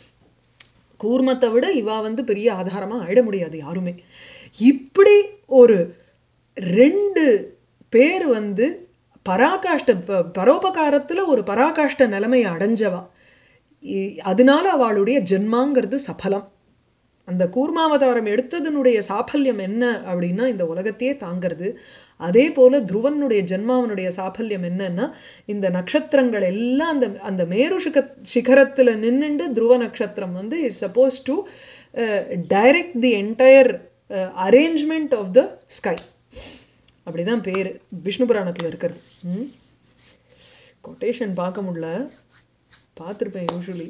A: கூர்மத்தை விட இவா வந்து பெரிய ஆதாரமாக ஆயிட முடியாது யாருமே இப்படி ஒரு ரெண்டு பேர் வந்து பராகாஷ்ட ப- பரோபகாரத்துல ஒரு பராகாஷ்ட நிலைமையை அடைஞ்சவா இ- அதனால அவளுடைய ஜென்மாங்கிறது சபலம் அந்த கூர்மாவதாரம் எடுத்ததனுடைய சாஃபல்யம் என்ன அப்படின்னா இந்த உலகத்தையே தாங்கிறது அதே போல துருவனுடைய ஜென்மாவனுடைய சாஃபல்யம் என்னன்னா இந்த நட்சத்திரங்கள் எல்லாம் அந்த அந்த மேரு சிக சிகரத்தில் நின்னுண்டு துருவ நட்சத்திரம் வந்து is suppose to direct the entire arrangement of the sky அப்படிதான் பேர் விஷ்ணு புராணத்தில் இருக்கிறது ம் கொட்டேஷன் பார்க்க முடியல பார்த்துருப்பேன் யூஸ்வலி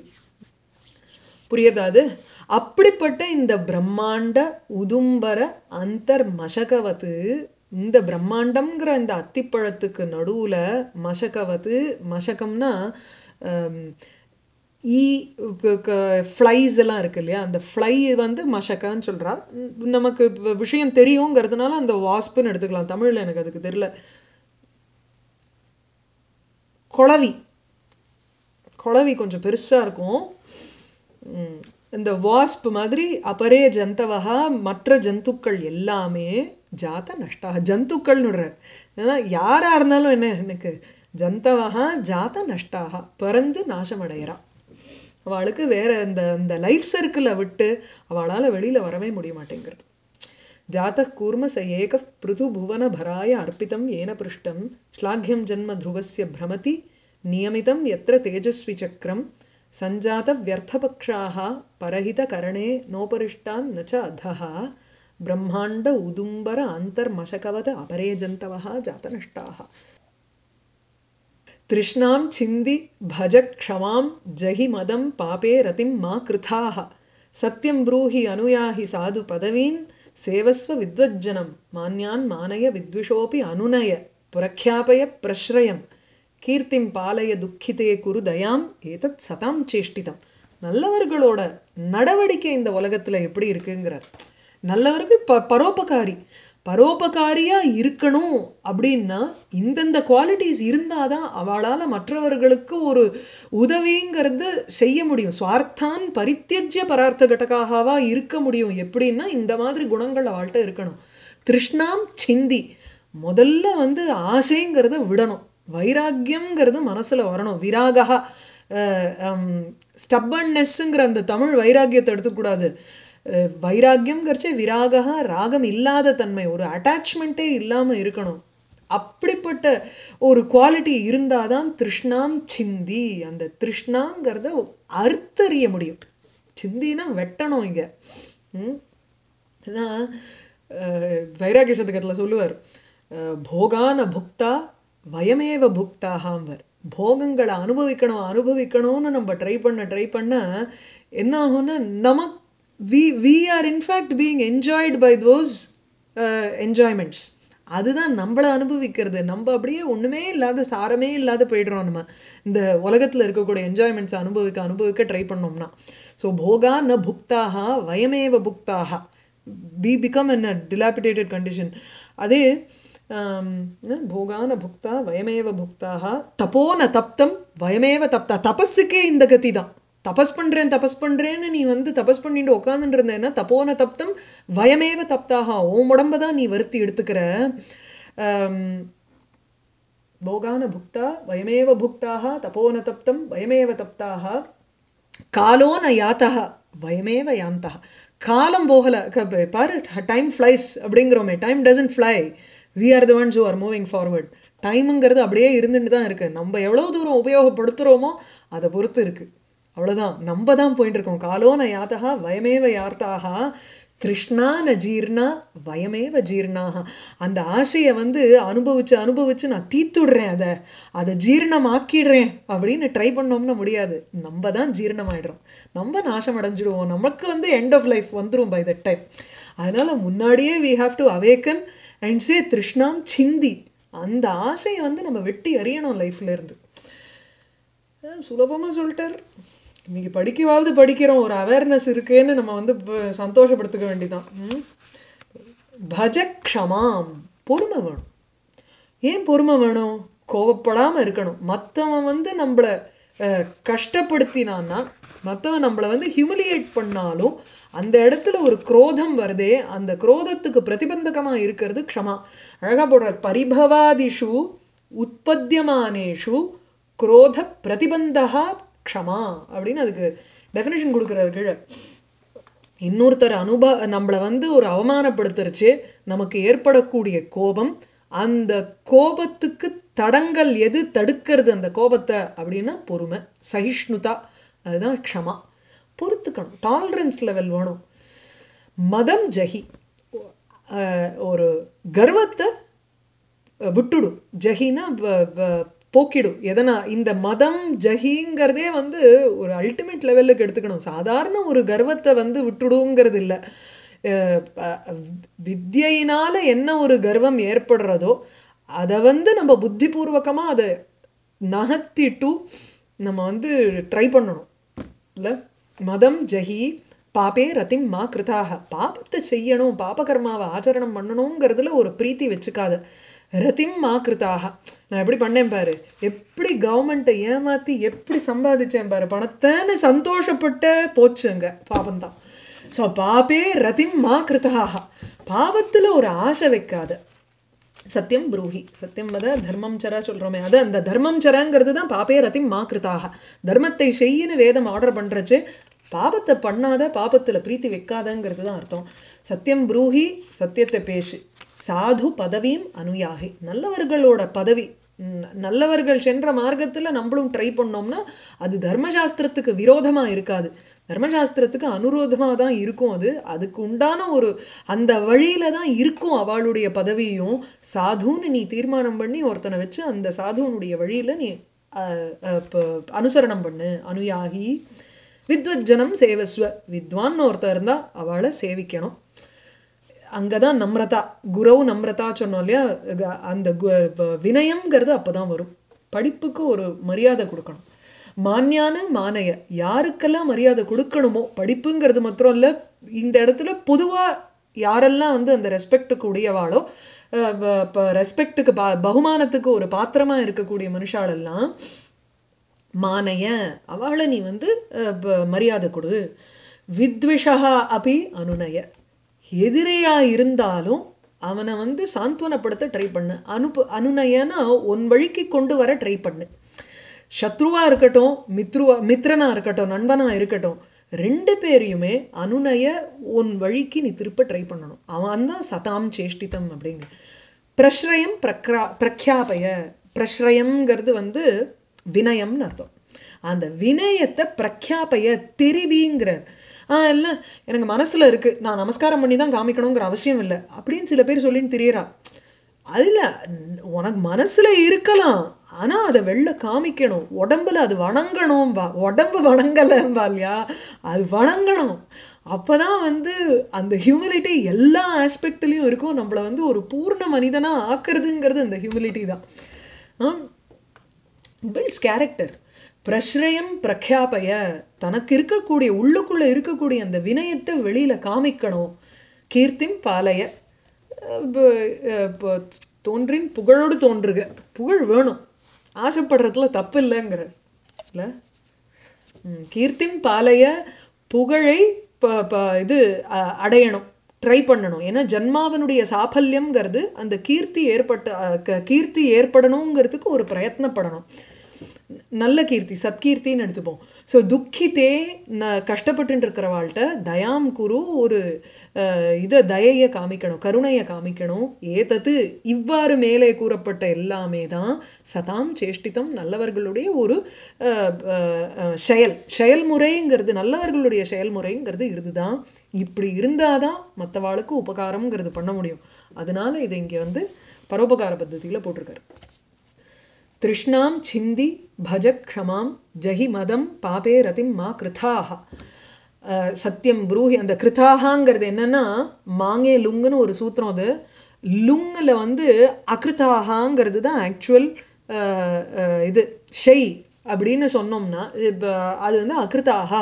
A: புரியுறதா அது அப்படிப்பட்ட இந்த பிரம்மாண்ட உதும்பர அந்தர் மசகவத்து இந்த பிரம்மாண்டம்ங்கிற இந்த அத்திப்பழத்துக்கு நடுவில் மசகவத்து மசகம்னா ஆம், ஈ ஃப்ளைஸ் எல்லாம் இருக்கு இல்லையா அந்த ஃப்ளை வந்து மஷக்கான்னு சொல்கிறா நமக்கு இப்ப விஷயம் தெரியுங்கிறதுனால அந்த வாஸ்ப்புன்னு எடுத்துக்கலாம் தமிழில் எனக்கு அதுக்கு தெரியல குளவி குளவி கொஞ்சம் பெருசாக இருக்கும் ம், இந்த வாஸ்ப் மாதிரி அபரே ஜந்தவகா மற்ற ஜந்துக்கள் எல்லாமே ஜாத நஷ்டா ஜந்துக்கள்னு விடுறார் ஏன்னா யாராக இருந்தாலும் என்ன எனக்கு ஜந்தவகா ஜாத நஷ்டாக பிறந்து நாசமடைகிறா அவளுக்கு வேற இந்த இந்த லைஃப் சர்க்கிளை விட்டு அவளால் வெளியில் வரவே முடிய மாட்டேங்கிறது जातः कूर्म स एकः पृथुभुवनभराय अर्पितं येन पृष्टं श्लाघ्यं जन्म ध्रुवस्य भ्रमति नियमितं यत्र तेजस्विचक्रं சஞ்சாத வியர்த்தபக்ஷாக பரஹித கரணே நோபரிஷ்டான் நச்ச அதः பிரம்மாண்ட உதும்பர அந்தர்மசகவத அபரே ஜந்தவः ஜாதநஷ்டாः तृष्णां छिन्दि भज क्षमां जहि मदं पापे रतिं मा कृथाः सत्यं ब्रूहि अनुयाहि साधु पदवीन् सेवस्व विद्वज्जनं मान्यान् मानय विद्विषोऽपि अनुनय प्रख्यापय प्रश्रयं கீர்த்திம் பாலய துக்கிதே குரு தயாம் ஏதத் சதாம் சேஷ்டிதம் நல்லவர்களோட நடவடிக்கை இந்த உலகத்தில் எப்படி இருக்குங்கிறார் நல்லவர்கள் ப பரோபகாரி பரோபகாரியாக இருக்கணும் அப்படின்னா இந்தந்த குவாலிட்டிஸ் இருந்தால் தான் அவளால் மற்றவர்களுக்கு ஒரு உதவிங்கிறது செய்ய முடியும் சுவார்த்தான் பரித்தியஜ்ய பரார்த்த கடகாகவா இருக்க முடியும் எப்படின்னா இந்த மாதிரி குணங்கள் அவள்கிட்ட இருக்கணும் திருஷ்ணாம் சிந்தி முதல்ல வந்து ஆசைங்கிறத விடணும் வைராக்கியங்கிறது மனசில் வரணும் விராகா ஸ்டப்பன்னஸ்ஸுங்கிற அந்த தமிழ் வைராக்கியத்தை எடுத்துக்கூடாது வைராக்கியம்ங்கிறச்சே விராகா ராகம் இல்லாத தன்மை ஒரு அட்டாச்மெண்ட்டே இல்லாமல் இருக்கணும் அப்படிப்பட்ட ஒரு குவாலிட்டி இருந்தால் தான் திருஷ்ணாம் சிந்தி அந்த திருஷ்ணாங்கிறத அறுத்தறிய முடியும் சிந்தினா வெட்டணும் இங்கே ஏன்னா வைராகிய சதகத்தில் சொல்லுவார் போகான புக்தா வயமேவ புக்தாகாம்பர் போகங்களை அனுபவிக்கணும் அனுபவிக்கணும்னு நம்ம ட்ரை பண்ண ட்ரை பண்ண என்ன ஆகும்னா நமக் we we are in fact being enjoyed by those enjoyments அதுதான் நம்மளை அனுபவிக்கிறது நம்ம அப்படியே ஒன்றுமே இல்லாத சாரமே இல்லாத போய்டுறோம் நம்ம இந்த உலகத்தில் இருக்கக்கூடிய என்ஜாய்மெண்ட்ஸ் அனுபவிக்க அனுபவிக்க ட்ரை பண்ணோம்னா ஸோ போகா ந புக்தாக வயமேவ புக்தாக we become in a dilapidated condition அதே போகான புக்தா வயமேவ புக்தாக தப்போ ந தப்தம் வயமேவ தப்தா தபஸுக்கே இந்த கதி தான் தபஸ் பண்ணுறேன் தபஸ் பண்ணுறேன்னு நீ வந்து தபஸ் பண்ணிட்டு உட்காந்துட்டு இருந்தேன்னா தப்போன தப்தம் வயமேவ தப்தாக உன் உடம்ப தான் நீ வருத்தி எடுத்துக்கிற போகான புக்தா வயமேவ புக்தாக தப்போன தப்தம் வயமேவ தப்தாக காலோ ந யாத்தா வயமேவ யாந்தா காலம் போகலை பாரு டைம் ஃப்ளைஸ் அப்படிங்கிறோமே time doesn't fly we are the ones who are moving forward டைமுங்கிறது அப்படியே இருந்துட்டு தான் இருக்குது நம்ம எவ்வளோ தூரம் உபயோகப்படுத்துகிறோமோ அதை பொறுத்து இருக்குது அவ்வளோதான் நம்ம தான் போயிட்டு இருக்கோம் காலோ ந யாத்தகா வயமேவ யார்த்தாக திருஷ்ணா ந ஜீர்ணா வயமேவ ஜீர்ணாக அந்த ஆசையை வந்து அனுபவிச்சு அனுபவிச்சு நான் தீத்துடுறேன் அதை அதை ஜீரணமாக்கிடுறேன் அப்படின்னு ட்ரை பண்ணோம்னா முடியாது நம்ம தான் ஜீரணமாயிடுறோம் நம்ம நாசம் அடைஞ்சிடுவோம் நமக்கு வந்து எண்ட் ஆஃப் லைஃப் வந்துடும் பை தட் டைம் அதனால் முன்னாடியே we have to awaken and say திருஷ்ணாம் சிந்தி அந்த ஆசையை வந்து நம்ம வெட்டி அறியணும் லைஃப்லேருந்து சுலபமாக சொல்லிட்டார் இன்னைக்கு படிக்கவாவது படிக்கிறோம் ஒரு அவேர்னஸ் இருக்குன்னு நம்ம வந்து சந்தோஷப்படுத்திக்க வேண்டிதான் பஜ க்ஷமாம் பொறுமை வேணும் ஏன் பொறுமை வேணும் கோவப்படாமல் இருக்கணும் மற்றவன் வந்து நம்மளை கஷ்டப்படுத்தினான்னா மற்றவன் நம்மளை வந்து ஹியூமிலியேட் பண்ணாலும் அந்த இடத்துல ஒரு குரோதம் வருதே அந்த குரோதத்துக்கு பிரதிபந்தகமாக இருக்கிறது க்ஷமா அழகாக போடுறார் பரிபவாதிஷு உற்பத்தியமானேஷு குரோத பிரதிபந்தகா க்ஷமா அப்படின்னு அதுக்கு டெஃபினேஷன் கொடுக்குறாரு கீழே இன்னொருத்தர் அனுப நம்மளை வந்து ஒரு அவமானப்படுத்துருச்சு நமக்கு ஏற்படக்கூடிய கோபம் அந்த கோபத்துக்கு தடங்கள் எது தடுக்கிறது அந்த கோபத்தை அப்படின்னா பொறுமை சகிஷ்ணுதா அதுதான் க்ஷமா பொறுத்துக்கணும் டாலரன்ஸ் லெவல் வேணும் மதம் ஜஹி ஒரு கர்வத்தை விட்டுடும் ஜஹினா போக்கிடும் எதனா இந்த மதம் ஜஹிங்கிறதே வந்து ஒரு அல்டிமேட் லெவலுக்கு எடுத்துக்கணும் சாதாரண ஒரு கர்வத்தை வந்து விட்டுடுங்கிறது இல்லை வித்யினால என்ன ஒரு கர்வம் ஏற்படுறதோ அதை வந்து நம்ம புத்திபூர்வகமாக அதை நகர்த்திட்டு நம்ம வந்து ட்ரை பண்ணணும் இல்லை மதம் ஜஹி பாப்பே ரத்திம் மா கிருதாக பாபத்தை செய்யணும் பாபகர்மாவை ஆச்சரணம் பண்ணணுங்கிறதுல ஒரு பிரீத்தி வச்சுக்காத ரத்திம் மா கிருதாக நான் எப்படி பண்ணேன் பாரு எப்படி கவர்மெண்ட்டை ஏமாற்றி எப்படி சம்பாதிச்சேன் பாரு பணத்தைன்னு சந்தோஷப்பட்ட போச்சுங்க பாபந்தான் ஸோ பாப்பே ரத்திம் மா கிருதாக பாவத்தில் ஒரு ஆசை வைக்காத சத்தியம் புரூஹி சத்தியம் வத தர்மம் சரா சொல்கிறோமே அது அந்த தர்மம் சராங்கிறது தான் பாப்பே ரத்திம் மா கிருதாக தர்மத்தை செய்யின்னு வேதம் ஆர்டர் பண்ணுறச்சு பாபத்தை பண்ணாத பாபத்தில் பிரீத்தி வைக்காதங்கிறது தான் அர்த்தம் சத்தியம் புரூஹி சத்தியத்தை பேசு சாது பதவியும் அனுயாகி நல்லவர்களோட பதவி ந- நல்லவர்கள் சென்ற மார்க்கத்தில் நம்மளும் ட்ரை பண்ணோம்னா அது தர்மசாஸ்திரத்துக்கு விரோதமாக இருக்காது தர்மசாஸ்திரத்துக்கு அனுரோதமாக தான் இருக்கும் அது அதுக்கு உண்டான ஒரு அந்த வழியில தான் இருக்கும் அவளுடைய பதவியும் சாதுன்னு நீ தீர்மானம் பண்ணி ஒருத்தனை வச்சு அந்த சாதுவனுடைய வழியில நீ அஹ், அஹ், ப- அனுசரணம் பண்ணு அனுயாகி வித்வஜனம் சேவஸ்வ வித்வான்னு ஒருத்தர் இருந்தால் அவளை சேவிக்கணும் அங்கே தான் நம்ரதா குரவு நம்ரதா சொன்னோம் இல்லையா க- அந்த கு- ப- வினயம்ங்கிறது அப்போ தான் வரும் படிப்புக்கு ஒரு மரியாதை கொடுக்கணும் மான்யான மானைய யாருக்கெல்லாம் மரியாதை கொடுக்கணுமோ படிப்புங்கிறது மாத்திரம் இல்லை இந்த இடத்துல பொதுவாக யாரெல்லாம் வந்து அந்த ரெஸ்பெக்டுக்கு உடையவாளோ இப்போ ரெஸ்பெக்டுக்கு பா பகுமானத்துக்கு ஒரு பாத்திரமாக இருக்கக்கூடிய மனுஷாலெல்லாம் மானைய அவளை நீ வந்து அஹ், ப- மரியாதை கொடு வித்விஷா அபி அனுநய எதிரியா இருந்தாலும் அவனை வந்து சாந்த்வனப்படுத்த ட்ரை பண்ணு அனுப்பு அனுநயனா உன் வழிக்கு கொண்டு வர ட்ரை பண்ணு சத்ருவா இருக்கட்டும் மித்ருவா மித்ரனா இருக்கட்டும் நண்பனா இருக்கட்டும் ரெண்டு பேரையுமே அனுநய உன் வழிக்கு நீ திருப்ப ட்ரை பண்ணணும் அவன் தான் சதாம் சேஷ்டிதம் அப்படின்னு பிரஸ்ரயம் பிரக்ரா பிரக்யாபய பிரஸ்ரயம்ங்கிறது வந்து வினயம்னு அர்த்தம் அந்த வினயத்தை பிரக்யாபய தெரிவிங்கிறார் ஆ இல்லை எனக்கு மனசில் இருக்குது நான் நமஸ்காரம் பண்ணி தான் காமிக்கணுங்கிற அவசியம் இல்லை அப்படின்னு சில பேர் சொல்லின்னு தெரியறா அதில் உனக்கு மனசில் இருக்கலாம் ஆனால் அதை வெளில காமிக்கணும் உடம்புல அது வணங்கணும்பா உடம்பு வணங்கலைம்பா இல்லையா அது வணங்கணும் அப்போ தான் வந்து அந்த ஹியூமிலிட்டி எல்லா ஆஸ்பெக்ட்லேயும் இருக்கும் நம்மளை வந்து ஒரு பூர்ண மனிதனாக ஆக்குறதுங்கிறது அந்த ஹியூமிலிட்டி தான் ஆ பில்ட்ஸ் கேரக்டர் பிரஸ்ரயம் பிரக்யாபய தனக்கு இருக்கக்கூடிய உள்ளுக்குள்ளே இருக்கக்கூடிய அந்த வினயத்தை வெளியில் காமிக்கணும் கீர்த்திம் பாலய இப்போ இப்போ தோன்றின் புகழோடு தோன்றுக புகழ் வேணும் ஆசைப்படுறதுல தப்பு இல்லைங்கிற இல்லை ம், கீர்த்திம் பாலய புகழை ப- ப- இது அ- அடையணும் ட்ரை பண்ணணும் ஏன்னா ஜன்மாவனுடைய சாஃபல்யம்ங்கிறது அந்த கீர்த்தி ஏற்பட்ட அ, க- கீர்த்தி ஏற்படணுங்கிறதுக்கு ஒரு பிரயத்னப்படணும் நல்ல கீர்த்தி சத்கீர்த்தின்னு எடுத்துப்போம் ஸோ துக்கித்தே ந கஷ்டப்பட்டு இருக்கிறவாள்கிட்ட தயாம் குரு ஒரு அஹ், இதை தயையை காமிக்கணும் கருணையை காமிக்கணும் ஏதத்து இவ்வாறு மேலே கூறப்பட்ட எல்லாமே தான் சதாம் சேஷ்டிதம் நல்லவர்களுடைய ஒரு அஹ், அஹ், அஹ், செயல் செயல்முறைங்கிறது நல்லவர்களுடைய செயல்முறைங்கிறது இதுதான் இப்படி இருந்தால் தான் மற்றவாளுக்கு உபகாரம்ங்கிறது பண்ண முடியும் அதனால இதை இங்கே வந்து பரோபகார பద్ధதியில் போட்டிருக்காரு திருஷ்ணாம் சிந்தி பஜ க்ஷமாம் ஜஹி மதம் பாபே ரதிம் மா கிருதாக அஹ், சத்தியம் ப்ரூஹி அந்த கிருதாகாங்கிறது என்னன்னா மாங்கே லுங்குன்னு ஒரு சூத்திரம் அது லுங்கில் வந்து அகிருதாகாங்கிறது தான் ஆக்சுவல் இது ஷெய் அப்படின்னு சொன்னோம்னா இப்போ அது வந்து அகிருதாகா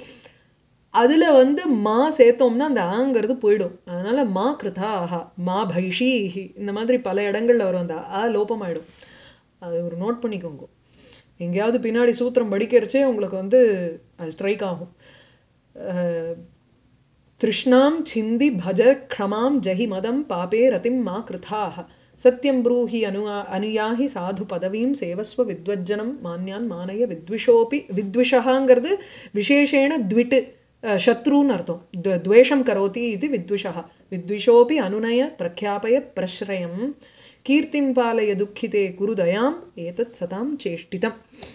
A: அதில் வந்து மா சேர்த்தோம்னா அந்த ஆங்கிறது போயிடும் அதனால் மா கிருதா ஆஹா மா பைஷீஹி இந்த மாதிரி பல இடங்கள்ல வரும் அந்த ஆ லோபமாயிடும் அது ஒரு நோட் பண்ணிக்கோங்க எங்கேயாவது பின்னாடி சூத்திரம் படிக்கிறச்சே உங்களுக்கு வந்து அது ஸ்ட்ரைக் ஆகும் அஹ், திருஷ்ணாம் சிந்தி பஜ க்ஷமாம் ஜஹி மதம் பாபே ரதிம் மா கிருதாக சத்யம் ப்ரூஹி அனு அனுயாகி சாது பதவீம் சேவஸ்வ வித்வஜனம் மான்யான் மானய வித்விஷோபி வித்விஷகாங்கிறது விசேஷேண த்விட்டு அஹ், சத்ருன்னு அர்த்தம் த்வ- துவேஷம் கரோதி இது வித்விஷா வித்விஷோபி அனுநய பிரக்யாபய பிரஸ்ரயம் கீர்த்திம் பாலய துக்கிதே குரு தயாம் ஏதத் சதாம் சேஷ்டிதம்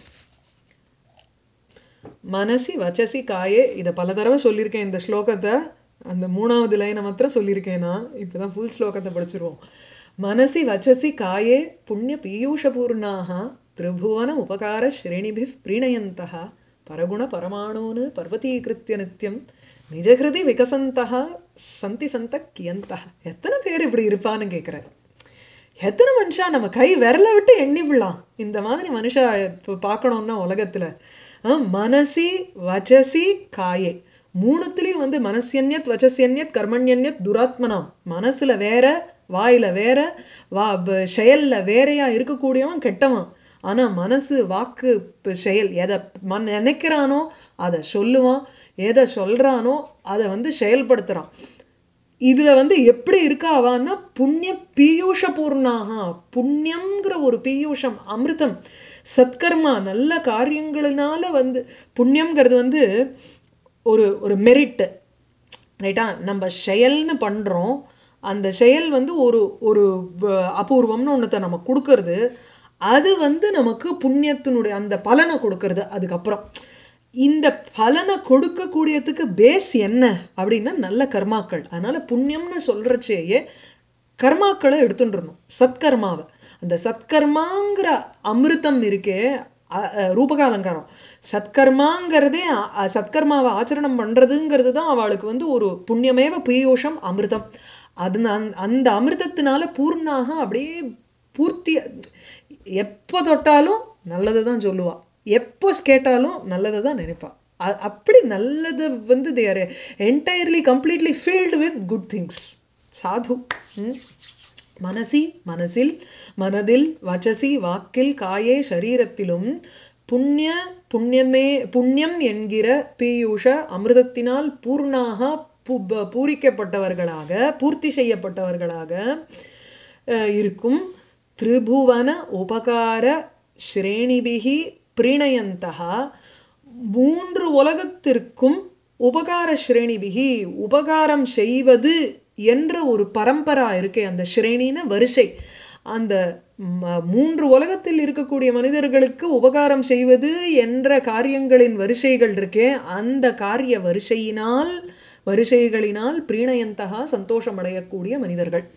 A: மனசி வச்சசி காயே இதை பல தடவை சொல்லியிருக்கேன் இந்த ஸ்லோகத்தை அந்த மூணாவது லைனை மாத்திரம் சொல்லியிருக்கேன் நான் இப்போ தான் ஃபுல் ஸ்லோகத்தை படிச்சிருவோம் மனசி வச்சசி காயே புண்ணிய பீயூஷபூர்ணாக திரிபுவன உபகார ஸ்ரேணிபிः प्रीणयन्तः பரகுண பரமாணூன் பர்வதீகிருத்திய நித்தியம் நிஜகிருதி விகசந்தः சந்தி சந்த கியந்தः எத்தனை பேர் இப்படி இருப்பான்னு கேட்குறாரு எத்தனை மனுஷா நம்ம கை விரல விட்டு எண்ணி விடலாம் இந்த மாதிரி மனுஷா இப்போ பார்க்கணுன்னா உலகத்தில் மனசி வச்சசி காயே மூணுத்துலேயும் வந்து மனசியன்யத் வச்சசியன்யத் கர்மண்யன்யத் துராத்மனாம் மனசில் வேற வாயில் வேற வா ப- செயல்ல வேறையா இருக்கக்கூடியவன் கெட்டவன் ஆனால் மனசு வாக்கு ப- செயல் எதை மன் நினைக்கிறானோ அதை சொல்லுவான் எதை சொல்கிறானோ அதை வந்து செயல்படுத்துகிறான் இதில் வந்து எப்படி இருக்கா அவான்னா புண்ணிய பீயூஷ பூர்ணாக புண்ணியங்கிற ஒரு பீயூஷம் அமிர்தம் சத்கர்மா நல்ல காரியங்களினால வந்து புண்ணியங்கிறது வந்து ஒரு ஒரு மெரிட்டு ரைட்டா நம்ம செயல்னு பண்ணுறோம் அந்த செயல் வந்து ஒரு ஒரு ப- அபூர்வம்னு ஒன்றத்தை நம்ம கொடுக்கறது அது வந்து நமக்கு புண்ணியத்தினுடைய அந்த பலனை கொடுக்கறது அதுக்கப்புறம் இந்த பலனை கொடுக்கக்கூடியதுக்கு பேஸ் என்ன அப்படின்னா நல்ல கர்மாக்கள் அதனால புண்ணியம்னு சொல்றச்சேயே கர்மாக்களை எடுத்துட்டுருணும் சத்கர்மாவை அந்த சத்கர்மாங்கிற அமிர்தம் இருக்கே அ- அ, ரூபகாலங்காரம் சத்கர்மாங்கிறதே அ- அ, சத்கர்மாவை ஆச்சரணம் பண்ணுறதுங்கிறது தான் அவளுக்கு வந்து ஒரு புண்ணியமேவ பீயூஷம் அமிர்தம் அது அந்த- அந்த அமிர்தத்தினால பூர்ணாக அப்படியே பூர்த்தி எப்போ தொட்டாலும் நல்லதை தான் சொல்லுவா எப்போ கேட்டாலும் நல்லதை தான் நினைப்பா அ- அப்படி நல்லது வந்து there entirely completely filled with good things சாது ம். மனசி மனசில் மனதில் வச்சசி வாக்கில் காயே சரீரத்திலும் புண்ணிய புண்ணியமே புண்ணியம் என்கிற பீயூஷ அமிர்தத்தினால் பூர்ணாக பூ பூரிக்கப்பட்டவர்களாக பூர்த்தி செய்யப்பட்டவர்களாக அஹ், இருக்கும் திரிபுவன உபகார ஸ்ரேணிபிகி பிரணயந்தகா மூன்று உலகத்திற்கும் உபகார ஸ்ரேணிபிகி உபகாரம் செய்வது என்ற ஒரு பரம்பரா இருக்கே அந்த ஸ்ரேணின வரிசை அந்த ம- மூன்று உலகத்தில் இருக்கக்கூடிய மனிதர்களுக்கு உபகாரம் செய்வது என்ற காரியங்களின் வரிசைகள் இருக்கே அந்த காரிய வரிசையினால் வரிசைகளினால் பிரீணயந்தகா சந்தோஷமடையக்கூடிய மனிதர்கள்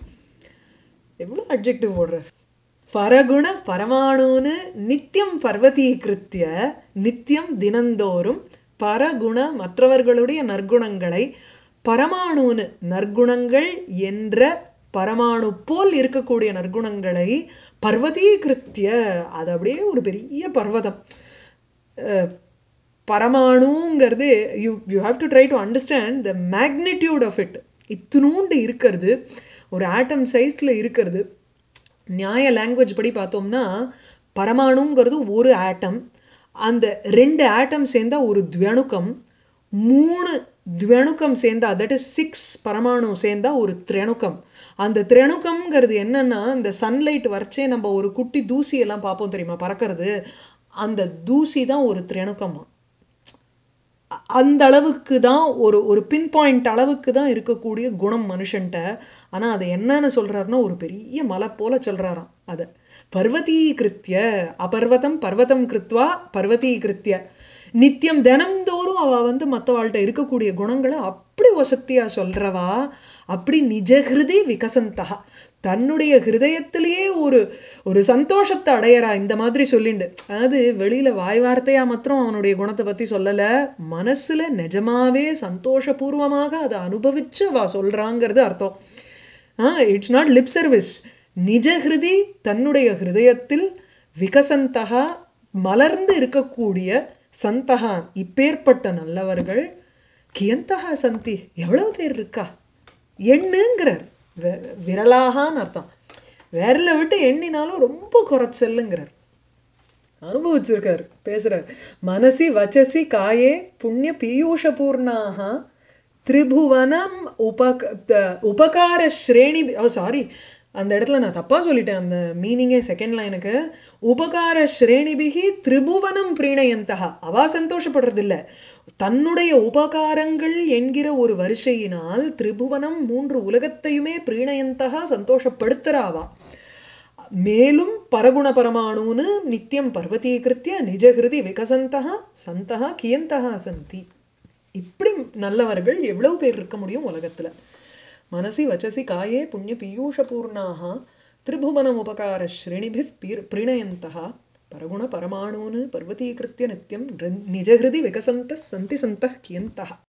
A: எவ்வளோ அட்ஜெக்டிவ் போடுற பரகுண பரமாணுன்னு நித்தியம் பர்வதீகிருத்திய நித்தியம் தினந்தோறும் பரகுண மற்றவர்களுடைய நற்குணங்களை பரமாணுன்னு நற்குணங்கள் என்ற பரமாணு போல் இருக்கக்கூடிய நற்குணங்களை பர்வதீகிருத்திய அது அப்படியே ஒரு பெரிய பர்வதம் அஹ், பரமாணுங்கிறது you you have to try to understand the magnitude of it இத்தினூண்டு இருக்கிறது ஒரு ஆட்டம் சைஸில் இருக்கிறது நியாய லாங்குவேஜ் படி பார்த்தோம்னா பரமாணுங்கிறது ஒரு ஆட்டம் அந்த ரெண்டு ஆட்டம் சேர்ந்தா ஒரு துவணுக்கம் மூணு துவணுக்கம் சேர்ந்தா தட் இஸ் சிக்ஸ் பரமாணு சேர்ந்தா ஒரு திரணுக்கம் அந்த திரணுக்கம்ங்கிறது என்னன்னா இந்த சன்லைட் வரைச்சே நம்ம ஒரு குட்டி தூசி எல்லாம் பார்ப்போம் தெரியுமா பறக்கிறது அந்த தூசி தான் ஒரு திரணுக்கமா அ- அந்த அளவுக்கு தான் ஒரு ஒரு பின் பாயிண்ட் அளவுக்கு தான் இருக்கக்கூடிய குணம் மனுஷன்ட்ட ஆனால் அது என்னன்னு சொல்கிறாருன்னா ஒரு பெரிய மலை போல சொல்கிறாராம் அதை பர்வதீகிருத்திய அபர்வதம் பர்வதம் கிருத்வா பர்வதீகிருத்திய நித்தியம் தினம்தோறும் அவள் வந்து மற்றவாள்கிட்ட இருக்கக்கூடிய குணங்களை அப்படி வசத்தியாக சொல்கிறவா அப்படி நிஜ ஹிருதி விகசந்தா தன்னுடைய ஹிருதயத்திலேயே ஒரு ஒரு சந்தோஷத்தை அடையறா இந்த மாதிரி சொல்லிண்டு அதாவது வெளியில வாய் வார்த்தையா மாத்திரம் அவனுடைய குணத்தை பத்தி சொல்லல மனசுல நிஜமாவே சந்தோஷபூர்வமாக அதை அனுபவிச்சு அவ சொல்றாங்கிறது அர்த்தம் இட்ஸ் நாட் லிப் சர்வீஸ் நிஜ ஹிருதி தன்னுடைய ஹிருதயத்தில் விகசந்தகா மலர்ந்து இருக்கக்கூடிய சந்தகா இப்பேற்பட்ட நல்லவர்கள் கியந்தகா சந்தி எவ்வளவு பேர் இருக்கா எண்ணுங்கிறார் வி- விரலாகான்னு அர்த்தம் விரலை விட்டு எண்ணினாலும் ரொம்ப குறைச்சல்லுங்கிறார் அனுபவிச்சிருக்கார் பேசுறார் மனசி வச்சசி காயே புண்ணிய பீயூஷபூர்ணாக திரிபுவனம் உபக த- உபகார ஸ்ரேணி ஓ சாரி அந்த இடத்துல நான் தப்பாக சொல்லிட்டேன் அந்த மீனிங்கே செகண்ட் லைனுக்கு உபகார ஸ்ரேணிபிகி திரிபுவனம் பிரீணயந்தகா அவா சந்தோஷப்படுறதில்ல தன்னுடைய உபகாரங்கள் என்கிற ஒரு வரிசையினால் திரிபுவனம் மூன்று உலகத்தையுமே பிரீணயந்தகா சந்தோஷப்படுத்துறாவா மேலும் பரகுண பரமாணுன்னு நித்தியம் பர்வதீகிருத்திய நிஜகிருதி விகசந்தகா சந்தகா கியந்தகா சந்தி இப்படி நல்லவர்கள் எவ்வளவு பேர் இருக்க முடியும் உலகத்துல மனசி வச்சசி காயே புண்ணிய பீயூஷபூர்ணாக திரிபுவனம் உபகார ஸ்ரேணிபி பிரணயந்தகா பரகுண பரமாணூன் பர்வதீகிருத்திய நித்தியம் நிஜகிருதி விகசந்த சந்தி சந்தः கியந்தः